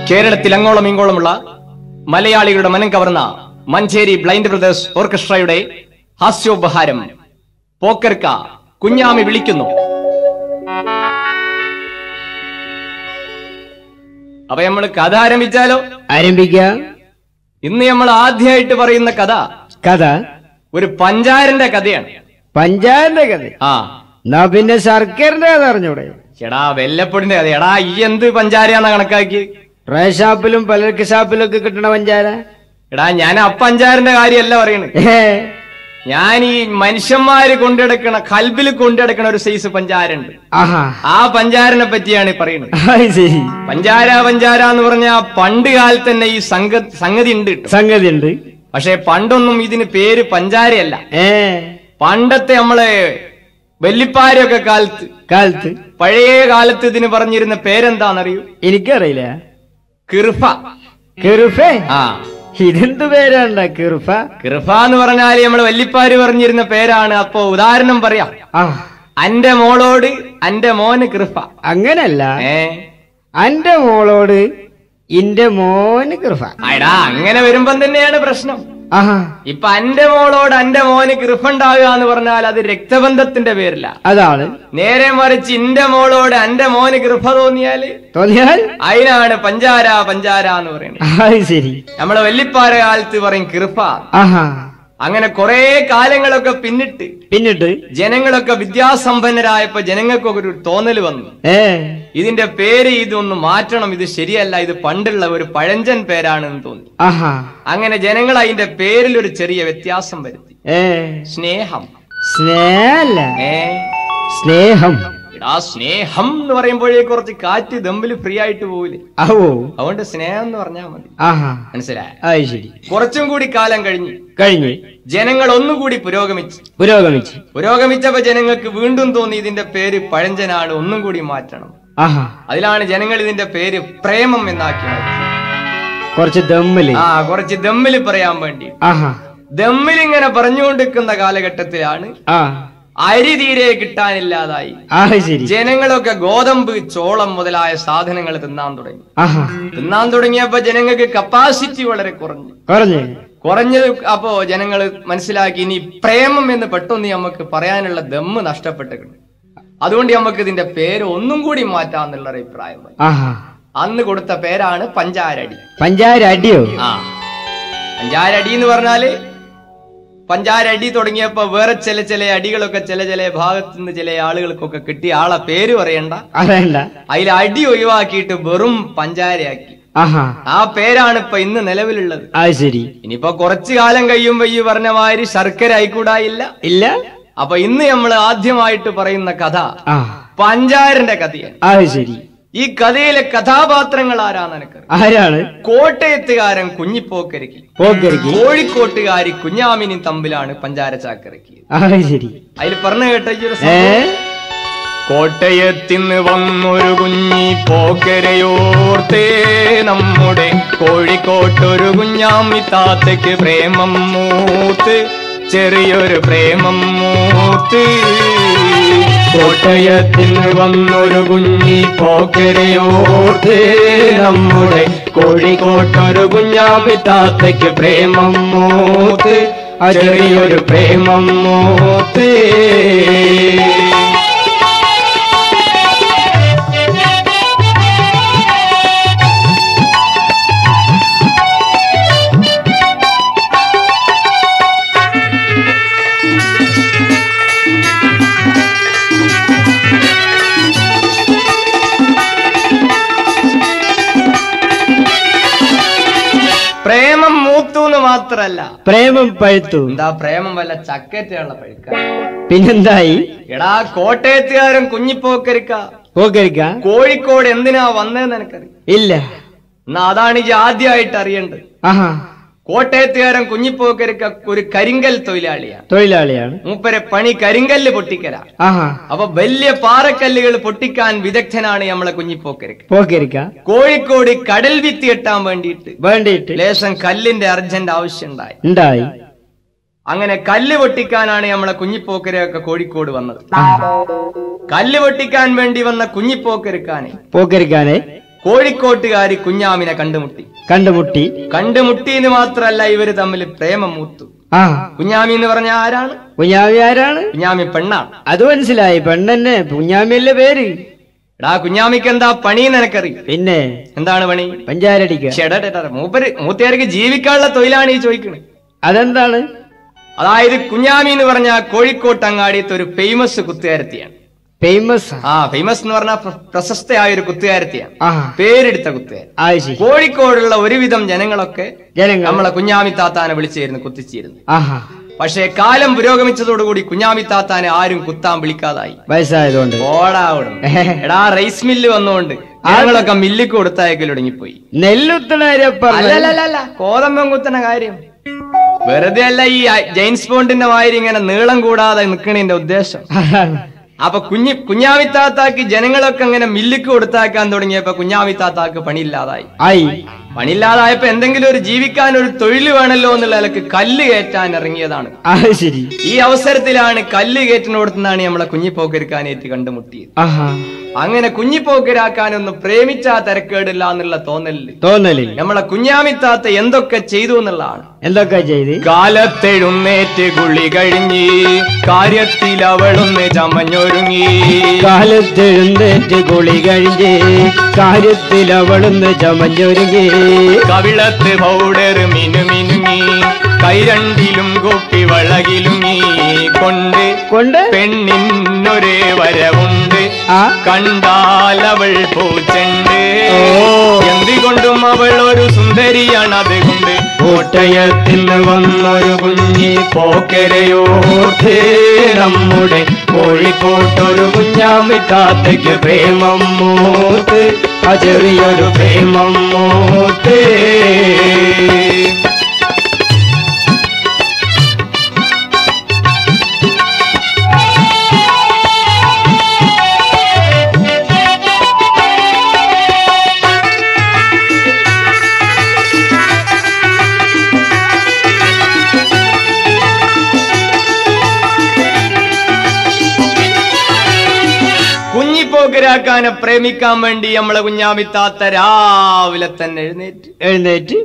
കേരളത്തിൽ അങ്ങോളം ഇങ്ങോളമുള്ള മലയാളികളുടെ മനം കവർന്ന മഞ്ചേരി ബ്ലൈൻഡ് ബ്രദേഴ്സ് ഓർക്കസ്ട്രയുടെ ഹാസ്യോപഹാരം പോക്കർക്ക കുഞ്ഞാമി വിളിക്കുന്നു അപ്പൊ നമ്മൾ കഥ ആരംഭിച്ചാലോ ആരംഭിക്കാം ഇന്ന് നമ്മൾ ആദ്യമായിട്ട് പറയുന്ന കഥ കഥ ഒരു പഞ്ചാരന്റെ കഥയാണ് പഞ്ചായത്തിന്റെ കഥ ആ എന്നാ പിന്നെ സർക്കാരിന്റെ കഥ അറിഞ്ഞൂടെ എടാ വെല്ലപ്പൊടിന്റെ കഥ എടാ ഈ എന്ത് പഞ്ചാരയാന്നാ കണക്കാക്കി റേ ഷാപ്പിലും പലർക്ക് ഷാപ്പിലും ഒക്കെ കിട്ടണ പഞ്ചാര എടാ ഞാൻ ആ പഞ്ചാരന്റെ കാര്യമല്ല പറയണത് ഏ, ഞാൻ ഈ മനുഷ്യന്മാര് കൊണ്ടെടുക്കണ കൽബിൽ കൊണ്ടെടുക്കണ ഒരു സൈസ് പഞ്ചാരുണ്ട് ആഹാ ആ പഞ്ചാരനെ പറ്റിയാണ് ഈ പറയുന്നത് അത് ശരി പഞ്ചാര പഞ്ചാര എന്ന് പറഞ്ഞ പണ്ട് കാലത്ത് തന്നെ ഈ സംഗ സംഗതി ഉണ്ട് കേട്ടോ സംഗതി ഉണ്ട് പക്ഷെ പണ്ടൊന്നും ഇതിന് പേര് പഞ്ചാരയല്ല ഏ പണ്ടത്തെ നമ്മളെ വെല്ലിപ്പാരൊക്കെ കാലത്ത് കാലത്ത് പഴയ കാലത്ത് ഇതിന് പറഞ്ഞിരുന്ന പേരെന്താണെന്നറിയൂ എനിക്കറിയില്ല കിർഫ കിറുഫേ ആ ഇതെന്ത് പേരാണ്ട കിറുഫ കിർഫ എന്ന് പറഞ്ഞാല് നമ്മള് വല്ലിപ്പാര് പറഞ്ഞിരുന്ന പേരാണ് അപ്പോ ഉദാഹരണം പറയാം ആ അന്റെ മോളോട് അന്റെ മോന് കിർഫ അങ്ങനല്ല ഏ അന്റെ മോളോട് ഇന്റെ മോന് കിറുഫ അടാ അങ്ങനെ വരുമ്പം തന്നെയാണ് പ്രശ്നം ആഹാ ഇപ്പൊ അന്റെ മോളോട് അന്റെ മോന് കൃഫുണ്ടാകുക എന്ന് പറഞ്ഞാൽ അത് രക്തബന്ധത്തിന്റെ പേരില്ല അതാണ് നേരെ മറിച്ച് ഇന്റെ മോളോട് അന്റെ മോന് കൃപ തോന്നിയാല് തോന്നിയാൽ അതിനാണ് പഞ്ചാര പഞ്ചാര എന്ന് പറയുന്നത് അത് ശരി നമ്മളെ വല്ലിപ്പാര കാലത്ത് പറയും കൃപ ആഹാ അങ്ങനെ കുറെ കാലങ്ങളൊക്കെ പിന്നിട്ട് പിന്നിട്ട് ജനങ്ങളൊക്കെ വിദ്യാസമ്പന്നരായപ്പോ ജനങ്ങൾക്കൊക്കെ ഒരു തോന്നൽ വന്നു ഏ ഇതിന്റെ പേര് ഇതൊന്ന് മാറ്റണം ഇത് ശരിയല്ല ഇത് പണ്ടുള്ള ഒരു പഴഞ്ചൻ പേരാണെന്ന് തോന്നി ആഹാ അങ്ങനെ ജനങ്ങൾ അതിന്റെ പേരിൽ ഒരു ചെറിയ വ്യത്യാസം വരുത്തി ഏ സ്നേഹം സ്നേഹല്ല ഏ സ്നേഹം എടാ സ്നേഹം എന്ന് പറയുമ്പോഴേ കുറച്ച് കാറ്റ് ദമ്പിൽ ഫ്രീ ആയിട്ട് പോവില്ലേ ആവോ അതുകൊണ്ട് സ്നേഹം എന്ന് പറഞ്ഞാൽ മതി ആഹാ മനസ്സിലായ അത് ശരി കുറച്ചും കൂടി കാലം കഴിഞ്ഞു കഴിഞ്ഞ് ജനങ്ങൾ ഒന്നുകൂടി പുരോഗമിച്ചു പുരോഗമിച്ച് പുരോഗമിച്ചപ്പോ ജനങ്ങൾക്ക് വീണ്ടും തോന്നി ഇതിന്റെ പേര് പഴഞ്ചനാണ് ഒന്നും കൂടി മാറ്റണം ആഹാ അതിലാണ് ജനങ്ങൾ ഇതിന്റെ പേര് പ്രേമം എന്നാക്കി മാറ്റി കുറച്ച് ദമ്മില് ആ കുറച്ച് ദമ്മിൽ പറയാൻ വേണ്ടി ആഹാ ദമ്മിൽ ഇങ്ങനെ പറഞ്ഞുകൊണ്ടിരിക്കുന്ന കാലഘട്ടത്തിലാണ് ആ അരി തീരെ കിട്ടാനില്ലാതായി ആ ശരി ജനങ്ങളൊക്കെ ഗോതമ്പ് ചോളം മുതലായ സാധനങ്ങൾ തിന്നാൻ തുടങ്ങി ആഹാ തിന്നാൻ തുടങ്ങിയപ്പോ ജനങ്ങൾക്ക് കപ്പാസിറ്റി വളരെ കുറഞ്ഞു കുറഞ്ഞ് കുറഞ്ഞത് അപ്പോ ജനങ്ങൾ മനസ്സിലാക്കി ഇനി പ്രേമം എന്ന് പെട്ടെന്ന് നമുക്ക് പറയാനുള്ള ദമ്മ് നഷ്ടപ്പെട്ടിട്ടുണ്ട് അതുകൊണ്ട് നമുക്ക് ഇതിന്റെ പേര് ഒന്നും കൂടി മാറ്റാന്നുള്ള ഒരു അഭിപ്രായം വന്നു. ആഹാ അന്ന് കൊടുത്ത പേരാണ് പഞ്ചാരടി പഞ്ചാര അടിയോ ആ പഞ്ചാരടി എന്ന് പറഞ്ഞാല് പഞ്ചാരടി തുടങ്ങിയപ്പോ വേറെ ചില ചില അടികളൊക്കെ ചില ചില ഭാഗത്തു നിന്ന് ചില ആളുകൾക്കൊക്കെ കിട്ടി ആളെ പേര് പറയണ്ട അതല്ല അതിൽ അടി ഒഴിവാക്കിയിട്ട് വെറും പഞ്ചാരയാക്കി ആഹാ ആ പേരാണ് ഇപ്പൊ ഇന്ന് നിലവിലുള്ളത് അത് ശരി ഇനിയിപ്പോ കുറച്ചു കാലം കഴിയുമ്പോ ഈ പറഞ്ഞ മാതിരി ശർക്കര ആയിക്കൂടായില്ല ഇല്ല അപ്പൊ ഇന്ന് നമ്മൾ ആദ്യമായിട്ട് പറയുന്ന കഥ ആ പഞ്ചാരന്റെ കഥയാണ് അത് ശരി ഈ കഥയിലെ കഥാപാത്രങ്ങൾ ആരാന്ന് എനിക്കറിയാം ആരാണ് കോട്ടയത്തുകാരൻ കുഞ്ഞിപ്പോക്കരിക്ക് പോക്കരിക്ക് കോഴിക്കോട്ടുകാരി കുഞ്ഞാമിനി തമ്പിലാണ് പഞ്ചാര ചാക്കരയ്ക്ക് അത് ശരി അതിൽ പറഞ്ഞു കേട്ട ഈ ഒരു ഏ സംഭവം? കോട്ടയത്തിന്ന് വന്നൊരു കുഞ്ഞി പോക്കരയോർത്തേ നമ്മുടെ കോഴിക്കോട്ടൊരു കുഞ്ഞാമി താത്തയ്ക്ക് പ്രേമം മൂത്ത് ചെറിയൊരു പ്രേമം മൂത്ത് കോട്ടയത്തിന്ന് വന്നൊരു കുഞ്ഞി പോക്കരയോർത്തേ നമ്മുടെ കോഴിക്കോട്ടൊരു കുഞ്ഞാമി താത്തയ്ക്ക് പ്രേമം മൂത്ത് ചെറിയൊരു പ്രേമം മൂത്ത് പ്രേമം മൂത്തു എന്ന് മാത്രല്ല പ്രേമം പഴുത്തു എന്താ പ്രേമം വല്ല ചക്കറ്റുള്ള പഴുക്ക പിന്നെന്തായി എടാ കോട്ടയത്തുകാരൻ കുഞ്ഞിപ്പോക്കരിക്ക പോക്കരിക്ക കോഴിക്കോട് എന്തിനാ വന്നതെന്ന് എനിക്കറിയാം ഇല്ല എന്നാ അതാണ് ഈ ആദ്യമായിട്ട് അറിയേണ്ടത് ആഹാ കോട്ടയത്തുകാരൻ കുഞ്ഞിപ്പോക്കരിക്ക ഒരു കരിങ്കൽ തൊഴിലാളിയാണ് തൊഴിലാളിയാണ് മൂപ്പരെ പണി കരിങ്കല്ല് പൊട്ടിക്കല ആഹാ അപ്പൊ വലിയ പാറക്കല്ലുകൾ പൊട്ടിക്കാൻ വിദഗ്ധനാണ് നമ്മളെ കുഞ്ഞിപ്പോക്കരിക്ക പോക്കരിക്ക കോഴിക്കോട് കടൽ വിത്തി കെട്ടാൻ വേണ്ടിയിട്ട് വേണ്ടിയിട്ട് ലേശം കല്ലിന്റെ അർജന്റ് ആവശ്യമുണ്ടായി ഉണ്ടായി അങ്ങനെ കല്ല് പൊട്ടിക്കാനാണ് നമ്മളെ കുഞ്ഞിപ്പോക്കരൊക്കെ കോഴിക്കോട് വന്നത് കല്ല് പൊട്ടിക്കാൻ വേണ്ടി വന്ന കുഞ്ഞിപ്പോക്കരുക്കാനെ പോക്കരിക്കാനെ കോഴിക്കോട്ടുകാരി കുഞ്ഞാമിനെ കണ്ടുമുട്ടി കണ്ടുമുട്ടി കണ്ടുമുട്ടി എന്ന് മാത്രല്ല ഇവര് തമ്മിൽ പ്രേമം മൂത്തു ആ കുഞ്ഞാമി എന്ന് പറഞ്ഞ ആരാണ് കുഞ്ഞാമി ആരാണ് കുഞ്ഞാമി പെണ്ണാണ് അത് മനസ്സിലായി പെണ്ണെന്നെ കുഞ്ഞാമിയല്ലേ പേര് എടാ കുഞ്ഞാമിക്ക് എന്താ പണി നിനക്കറിയും പിന്നെ എന്താണ് പണി പഞ്ചാരടിക്ക ചേട്ടാ മൂപ്പര് മൂത്തുകാർക്ക് ജീവിക്കാനുള്ള തൊഴിലാണ് ഈ ചോദിക്കുന്നത് അതെന്താണ് അതായത് കുഞ്ഞാമി എന്ന് പറഞ്ഞ കോഴിക്കോട്ട് അങ്ങാടിയത്തെ ഒരു ഫേമസ് കുത്തുകാരത്തിയാണ് ഫേമസ് ആ ഫേമസ് എന്ന് പറഞ്ഞ പ്രശസ്തയായ ഒരു കുത്തുകാരത്തിയാണ് ആ പേരെടുത്ത കുത്തുകാരൻ ആ ശരി കോഴിക്കോടുള്ള ഒരുവിധം ജനങ്ങളൊക്കെ ജനങ്ങൾ നമ്മളെ കുഞ്ഞാമി താത്താനെ വിളിച്ചിരുന്നു കുത്തിച്ചിരുന്നു ആഹാ പക്ഷേ കാലം പുരോഗമിച്ചതോടുകൂടി കുഞ്ഞാമി താത്താനെ ആരും കുത്താൻ വിളിക്കാതായി വയസ്സായതുകൊണ്ട് ഓടാ ഓടും എടാ റൈസ് മില്ല് വന്നുകൊണ്ട് ഞങ്ങളൊക്കെ മില്ലിക്ക് കൊടുത്തയക്കൽ തുടങ്ങിപ്പോയി നെല്ലുത്തണാരെ പറഞ്ഞു അല്ലല്ലല്ല കോതമ്പം കുത്തണ കാര്യം വെറുതെ അല്ല ഈ ജെയിംസ് ബോണ്ടിന്റെ മാതിരി ഇങ്ങനെ നീളം കൂടാതെ നിക്കണതിന്റെ ഉദ്ദേശം അപ്പൊ കുഞ്ഞി കുഞ്ഞാമിത്താത്താക്ക് ജനങ്ങളൊക്കെ ഇങ്ങനെ മില്ലിക്ക് കൊടുത്താക്കാൻ തുടങ്ങിയപ്പോ കുഞ്ഞാമിത്താത്താക്ക് പണിയില്ലാതായി ആയി പണിയില്ലാതായപ്പോ എന്തെങ്കിലും ഒരു ജീവിക്കാൻ ഒരു തൊഴിൽ വേണമല്ലോ എന്നുള്ള നിലക്ക് കല്ല് കയറ്റാൻ ഇറങ്ങിയതാണ് ആ ശരി ഈ അവസരത്തിലാണ് കല്ല് കയറ്റിനോടത്തുനിന്നാണ് നമ്മളെ കുഞ്ഞിപ്പോക്കരുക്കാനേറ്റ് കണ്ടുമുട്ടിയത് ആഹാ അങ്ങനെ കുഞ്ഞിപ്പോക്കരാക്കാനൊന്നും പ്രേമിച്ചാ തിരക്കേടില്ല എന്നുള്ള തോന്നലില് തോന്നലിൽ നമ്മളെ കുഞ്ഞാമിത്താത്ത എന്തൊക്കെ ചെയ്തു എന്നുള്ളതാണ് എന്തൊക്കെ ചെയ്ത് കാലത്തെഴുന്നേറ്റ് കുളി കഴിഞ്ഞ് കാര്യത്തിൽ അവളൊന്ന് ചമഞ്ഞൊരുങ്ങി കാലത്തെഴുന്നേറ്റ് കുളി കഴിഞ്ഞ് കാര്യത്തിൽ അവളൊന്ന് ചമഞ്ഞൊരുങ്ങി കവിളത്ത് പൗഡർ മിനുമിനുങ്ങി കൈരണ്ടിലും കൊപ്പി വളകിലുങ്ങി കൊണ്ട് കൊണ്ട് പെണ്ണിനൊരേ വരവുണ്ട് ആ കണ്ടാൽ അവൾ പൂച്ചണ്ട് ഓ. എന്തുകൊണ്ടും അവൾ ഒരു സുന്ദരിയാണ് അതുകൊണ്ട് കോട്ടയത്തിൽ വന്നൊരു കുഞ്ഞി പോക്കരയോർത്തേ നമ്മുടെ കോഴിക്കോട്ടൊരു കുഞ്ഞാമിത്താത്തയ്ക്ക് പ്രേമം മൂത്ത് ആ ചെറിയൊരു പ്രേമം മൂത്ത് കുഞ്ഞിപ്പോക്കരാക്കാനെ പ്രേമിക്കാൻ വേണ്ടി നമ്മളെ കുഞ്ഞാമിത്താത്ത രാവിലെ തന്നെ എഴുന്നേറ്റ് എഴുന്നേറ്റ്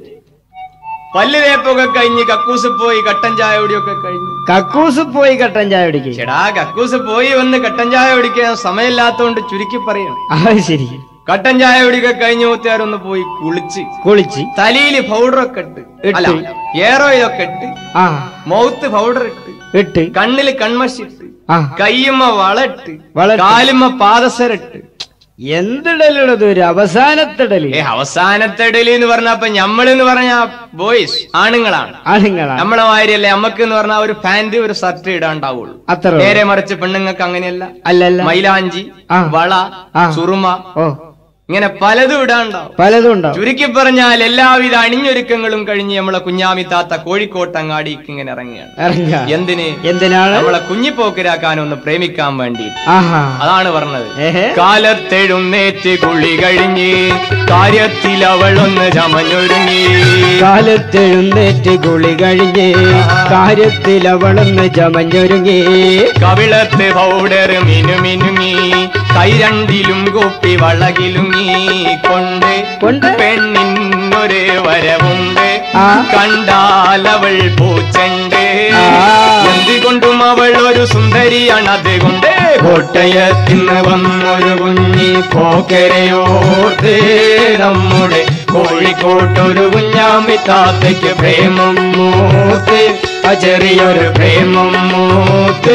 പല്ല് തേപ്പൊക്കെ കഴിഞ്ഞ് കക്കൂസ് പോയി കട്ടൻ ചായ കുടിയൊക്കെ കഴിഞ്ഞു കക്കൂസ് പോയി കട്ടൻ ചായ കുടിക്കും ചേടാ കക്കൂസ് പോയി വന്ന് കട്ടൻ ചായ കുടിക്കാൻ സമയമില്ലാത്തോണ്ട് ചുരുക്കി പറയണം ആ ശരി കട്ടൻ ചായ കുടിയൊക്കെ കഴിഞ്ഞ് മൂത്തുകാരൊന്ന് പോയി കുളിച്ച് കുളിച്ച് തലയില് പൗഡറൊക്കെ ഇട്ട് ഇട്ട്. അല്ല ഏറോ ഇതൊക്കെ ഇട്ട് ആ മൗത്ത് പൗഡർ ഇട്ട് ഇട്ട് കണ്ണില് കൺമഷി ഇട്ട് ആ കയ്യുമ്മ വളട്ട് വളട്ട്. കാലുമ്മ പാദസരട്ട് എന്തിടലുള്ളത് ഒരു അവസാനത്തിടല് ഏ അവസാനത്തെടലി എന്ന് പറഞ്ഞപ്പോ ഞമ്മളെന്ന് പറഞ്ഞ ബോയ്സ് ആണുങ്ങളാണ് ആണുങ്ങളാണ് നമ്മളെ മാതിരിയല്ലേ നമുക്ക് എന്ന് പറഞ്ഞാൽ ഒരു പാന്റ് ഒരു ഷർട്ട് ഇടാണ്ടാവുള്ളൂ അത്ര നേരെ മറിച്ച് പെണ്ണുങ്ങൾക്ക് അങ്ങനെയല്ല അല്ലല്ല മൈലാഞ്ചി ആ. വള ആ. സുറുമ ഓ ഇങ്ങനെ പലതും ഇടാണ്ടാവും പലതും ഉണ്ടാവും ചുരുക്കി പറഞ്ഞാൽ എല്ലാവിധ അണിഞ്ഞൊരുക്കങ്ങളും കഴിഞ്ഞ് നമ്മളെ കുഞ്ഞാമി താത്ത കോഴിക്കോട്ട് അങ്ങാടിക്ക് ഇങ്ങനെ ഇറങ്ങുകയാണ് ഇറങ്ങ എന്തിന് എന്തിനാണ് നമ്മളെ കുഞ്ഞിപ്പോക്കിരാക്കാൻ ഒന്ന് പ്രേമിക്കാൻ വേണ്ടി ആഹാ അതാണ് പറഞ്ഞത് ഏഹേ കാലത്തെഴുന്നേറ്റ് കുളി കഴിഞ്ഞ് കാര്യത്തിൽ അവളൊന്ന് ചമഞ്ഞൊരുങ്ങി കാലത്തെഴുന്നേറ്റ് കുളി കഴിഞ്ഞ് കാര്യത്തിൽ അവളൊന്ന് ചമഞ്ഞൊരുങ്ങി കവിളത്ത് പൗഡർ മിനുമിനുങ്ങി കൈരണ്ടിലും കുപ്പി വളകിലുങ്ങി കൊണ്ട് കൊണ്ട് പെണ്ണിനൊരു വരവുണ്ട് ആ. കണ്ടാൽ അവൾ പൂച്ചണ്ട് ആ. എന്തുകൊണ്ടും അവൾ ഒരു സുന്ദരിയാണ് അതുകൊണ്ട് കോട്ടയത്തിന് വന്നൊരു കുഞ്ഞി പോക്കരയോർത്ത് നമ്മുടെ കോഴിക്കോട്ടൊരു കുഞ്ഞാമി താത്തയ്ക്ക് പ്രേമം മൂത്ത് ആ ചെറിയൊരു പ്രേമം മൂത്ത്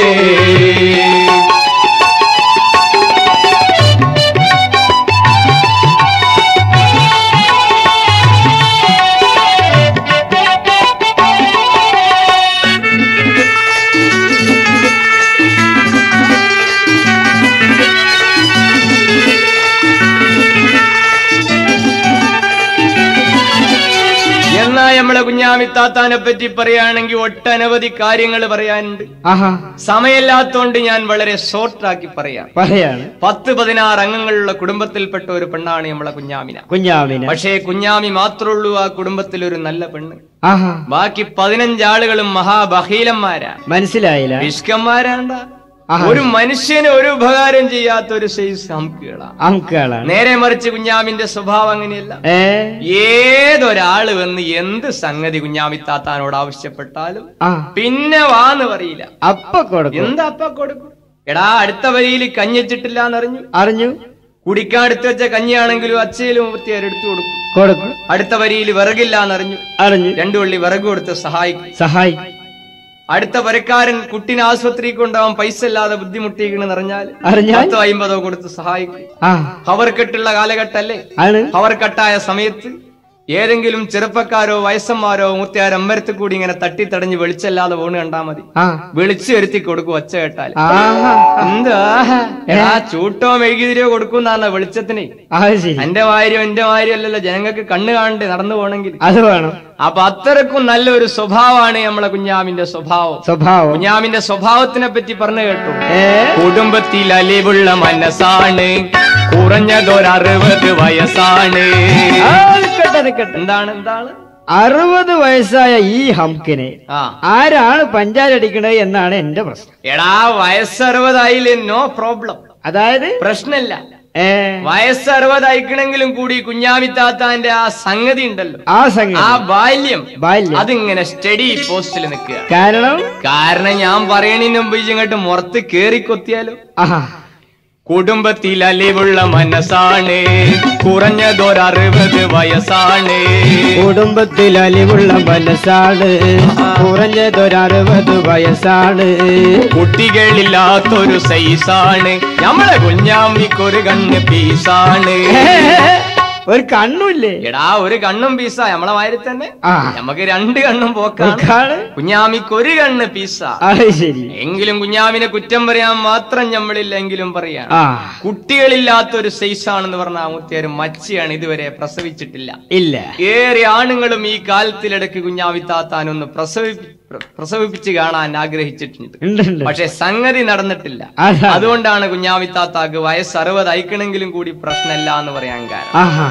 എന്നാ നമ്മളെ കുഞ്ഞാമിത്താത്താനെ പറ്റി പറയുകയാണെങ്കിൽ ഒട്ടനവധി കാര്യങ്ങൾ പറയാനുണ്ട് ആഹാ സമയമില്ലാത്തോണ്ട് ഞാൻ വളരെ ഷോർട്ടാക്കി പറയാം പറയാണ് പത്ത് പതിനാറ് അംഗങ്ങളുള്ള കുടുംബത്തിൽപ്പെട്ട ഒരു പെണ്ണാണ് നമ്മളെ കുഞ്ഞാമിന കുഞ്ഞാമിന പക്ഷേ കുഞ്ഞാമി മാത്രമുള്ളൂ ആ കുടുംബത്തിൽ ഒരു നല്ല പെണ്ണ് ആഹാ ബാക്കി പതിനഞ്ചാളുകളും മഹാബഹീലന്മാരാ മനസ്സിലായില്ല വിഷ്കന്മാരാണ്ട ആഹാ. ഒരു മനുഷ്യന് ഒരു ഉപകാരം ചെയ്യാത്ത ഒരു സൈസ് ഹംക്കുകളാണ് അമുക്കുകളാണ് നേരെ മറിച്ച് കുഞ്ഞാമിന്റെ സ്വഭാവം അങ്ങനെയല്ല ഏ ഏതൊരാള് വന്ന് എന്ത് സംഗതി കുഞ്ഞാമിത്താത്താനോട് ആവശ്യപ്പെട്ടാലും ആ പിന്നെ വാന്ന് പറയില്ല അപ്പ കൊടുക്കും എന്താ അപ്പ കൊടുക്കും എടാ അടുത്ത വരിയിൽ കഞ്ഞിച്ചിട്ടില്ല എന്നറിഞ്ഞു അറിഞ്ഞു കുടിക്കാൻ എടുത്തു വെച്ച കഞ്ഞിയാണെങ്കിലും അച്ചയിലും മുത്തിയാർ എടുത്തു കൊടുക്കും കൊടുക്കും അടുത്ത വരിയിൽ വിറകില്ല എന്നറിഞ്ഞു അറിഞ്ഞു രണ്ടു വള്ളി വിറക് കൊടുത്ത് സഹായിക്കും സഹായി അടുത്ത വരക്കാരൻ കുട്ടിനെ ആശുപത്രി കൊണ്ടാവാൻ പൈസ ഇല്ലാതെ ബുദ്ധിമുട്ടിക്കണെന്ന് അറിഞ്ഞാൽ അറിഞ്ഞാൽ പത്തോ അമ്പതോ കൊടുത്ത് സഹായിക്കും ആ പവർ കെട്ടുള്ള കാലഘട്ടല്ലേ ആണ് പവർ കട്ടായ സമയത്ത് ഏതെങ്കിലും ചെറുപ്പക്കാരോ വയസ്സന്മാരോ മുത്തിയാർ അമ്പരത്തിൽ കൂടി ഇങ്ങനെ തട്ടിത്തടഞ്ഞ് വെളിച്ചല്ലാതെ പോണ് കണ്ടാ മതി ആ വിളിച്ചു വരുത്തി കൊടുക്കും ഒച്ച കേട്ടാൽ ആഹാ എന്താ എടാ ചൂട്ടോ മെഴുകുതിരിയോ കൊടുക്കുന്നാന്ന വെളിച്ചത്തിന് അത് ശരി എന്റെ വാര്യം എന്റെ വാര്യം അല്ലല്ലോ ജനങ്ങൾക്ക് കണ്ണ് കാണണ്ടേ നടന്നു പോണെങ്കിൽ അത് വേണം അപ്പൊ അത്രക്കും നല്ലൊരു സ്വഭാവമാണ് നമ്മളെ കുഞ്ഞാമിന്റെ സ്വഭാവം സ്വഭാവം കുഞ്ഞാമിന്റെ സ്വഭാവത്തിനെ പറ്റി പറഞ്ഞു കേട്ടു ഏ കുടുംബത്തിൽ അലിവുള്ള മനസ്സാണ് കുറഞ്ഞതൊരറുപത് വയസ്സാണ് ആ, നിക്കട്ടെ നിക്കട്ടെ എന്താണ് എന്താണ് അറുപത് വയസ്സായ ഈ ഹംകിനെ ആ ആരാണ് പഞ്ചാരടിക്കണത് എന്നാണ് എന്റെ പ്രശ്നം എടാ വയസ്സറുപതായില്ലേ നോ പ്രോബ്ലം അതായത് പ്രശ്നമില്ല ഏ വയസ്സ് അറുപതായിക്കണെങ്കിലും കൂടി കുഞ്ഞാമിത്താത്താന്റെ ആ സംഗതി ഉണ്ടല്ലോ ആ സംഗതി ആ ബാല്യം ബാല്യം അതിങ്ങനെ സ്റ്റഡി പോസ്റ്റിൽ നിൽക്കുക കാരണം കാരണം ഞാൻ പറയണതിന് മുമ്പ് ഇങ്ങോട്ട് മുറത്ത് കേറി കൊത്തിയാലോ ആഹാ കുടുംബത്തിൽ അലിവുള്ള മനസ്സാണ് കുറഞ്ഞതൊരറുപത് വയസ്സാണ് കുടുംബത്തിൽ അലിവുള്ള മനസ്സാണ് കുറഞ്ഞതൊരറുപത് വയസ്സാണ് കുട്ടികളില്ലാത്തൊരു സൈസാണ് നമ്മളെ കുഞ്ഞാമ്മിക്കൊരു കണ്ണ് പീസാണ് ഒരു കണ്ണുമില്ലേ എടാ ഒരു കണ്ണും പീസാ നമ്മളെ വാരി തന്നെ ആ നമുക്ക് രണ്ട് കണ്ണും പോക്കാണ് കാണ് കുഞ്ഞാമിക്ക് ഒരു കണ്ണ് പീസാ അത് ശരി എങ്കിലും കുഞ്ഞാമിനെ കുറ്റം പറയാൻ മാത്രം ഞമ്മളില്ലെങ്കിലും പറയാം ആ കുട്ടികളില്ലാത്തൊരു സൈസാണെന്ന് പറഞ്ഞ മുത്തിയാര് മച്ചിയാണ് ഇതുവരെ പ്രസവിച്ചിട്ടില്ല ഇല്ല ഏറെ ആണുങ്ങളും ഈ കാലത്തിലിടയ്ക്ക് കുഞ്ഞാവിത്താത്താനൊന്ന് പ്രസവി പ്ര- പ്രസവിപ്പിച്ച് കാണാൻ ആഗ്രഹിച്ചിട്ടുണ്ട് ഉണ്ട് ഉണ്ട് പക്ഷെ സംഗതി നടന്നിട്ടില്ല അതാ. അതുകൊണ്ടാണ് കുഞ്ഞാവിത്താത്താക്ക് വയസ്സ് അറുപത് അയക്കണമെങ്കിലും കൂടി പ്രശ്നമില്ല എന്ന് പറയാൻ കാരണം ആഹാ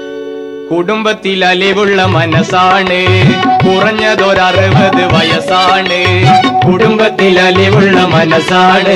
കുടുംബത്തിൽ അലിവുള്ള മനസ്സാണ് കുറഞ്ഞതൊരറുപത് വയസ്സാണ് കുടുംബത്തിൽ അലിവുള്ള മനസ്സാണ്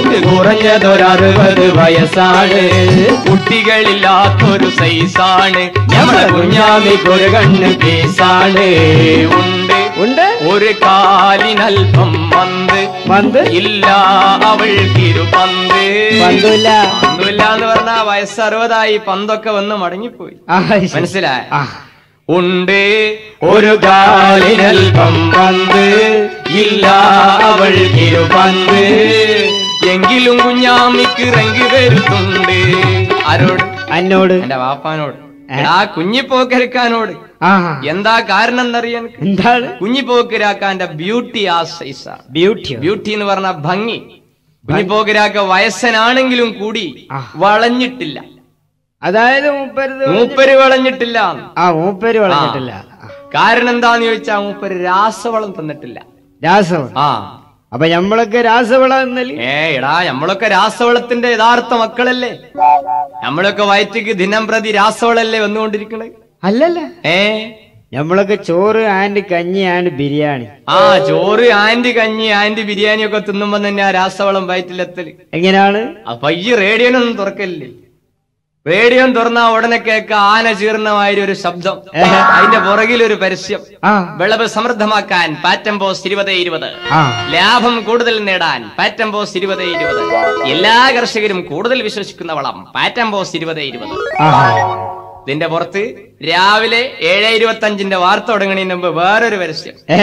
കുറഞ്ഞതൊരറുപത് വയസ്സാണ് കുട്ടികളില്ലാത്തൊരു സൈസാണ് ഞമ്മളെ കുഞ്ഞാമിക്കൊരു കണ്ണ് പീസാണ് ഉണ്ട് ഉണ്ട് ഒരു കാലിനൽപ്പം മന്ത് മന്ത് ഇല്ല അവൾക്കിരു പന്ത് പന്തില്ല പന്തില്ല എന്ന് പറഞ്ഞാ വയസ്സ് അറുപതായി പന്തൊക്കെ വന്ന് മടങ്ങിപ്പോയി ആ ശരി. മനസ്സിലായ ആ ഉണ്ട് ഒരു കാലിനൽപ്പം പന്ത് ഇല്ല അവൾക്കിരു പന്ത് എങ്കിലും കുഞ്ഞാമിക്ക് റങ്ക് വരുത്തുണ്ട് ആരോട് എന്നോട് എന്റെ വാപ്പാനോട് എടാ കുഞ്ഞിപ്പോക്കരക്കാനോട് ആഹാ എന്താ കാരണം എന്നറിയാൻ എന്താണ് കുഞ്ഞിപ്പോക്കരാക്കാന്റെ ബ്യൂട്ടി ആ സൈസാണ് ബ്യൂട്ടി ബ്യൂട്ടി എന്ന് പറഞ്ഞ ഭംഗി കുഞ്ഞിപ്പോക്കരാക്ക വയസ്സനാണെങ്കിലും കൂടി ആ. വളഞ്ഞിട്ടില്ല അതായത് മൂപ്പരുത് മൂപ്പര് വളഞ്ഞിട്ടില്ല ആ മൂപ്പര് വളഞ്ഞിട്ടില്ല ആ. കാരണം എന്താന്ന് ചോദിച്ചാ മൂപ്പര് രാസവളം തന്നിട്ടില്ല രാസവളം ആ അപ്പൊ ഞമ്മളൊക്കെ രാസവളം എന്നല്ലേ ഏ എടാ നമ്മളൊക്കെ രാസവളത്തിന്റെ യഥാർത്ഥ മക്കളല്ലേ നമ്മളൊക്കെ വയറ്റിക്ക് ദിനം പ്രതി രാസവളല്ലേ വന്നുകൊണ്ടിരിക്കണേ അല്ലല്ല ഏ ഞമ്മളൊക്കെ ചോറ് ആൻഡ് കഞ്ഞി ആൻഡ് ബിരിയാണി ആ ചോറ് ആന്റി കഞ്ഞി ആന്റി ബിരിയാണി ഒക്കെ തിന്നുമ്പോ തന്നെ ആ രാസവളം വയറ്റിലെത്തല് എങ്ങനെയാണ് അപ്പൊ ഈ റേഡിയോനൊന്നും തുറക്കല്ലേ റേഡിയോ തുറന്നാ ഉടനെ കേക്ക ആന ചീർണമായ ഒരു ശബ്ദം അതിന്റെ പുറകിൽ ഒരു പരസ്യം ആ വിളവ് സമൃദ്ധമാക്കാൻ പാറ്റംബോസ് ഇരുപത് ഇരുപത് ആ ലാഭം കൂടുതൽ നേടാൻ പാറ്റംബോസ് ഇരുപത് ഇരുപത് എല്ലാ കർഷകരും കൂടുതൽ വിശ്വസിക്കുന്ന വളം പാറ്റംബോസ് ഇരുപത് ഇരുപത് ആഹാ ഇതിന്റെ പുറത്ത് രാവിലെ ഏഴ് ഇരുപത്തി അഞ്ചിന്റെ വാർത്ത തുടങ്ങുന്നതിന് മുമ്പ് വേറൊരു പരസ്യം ഏ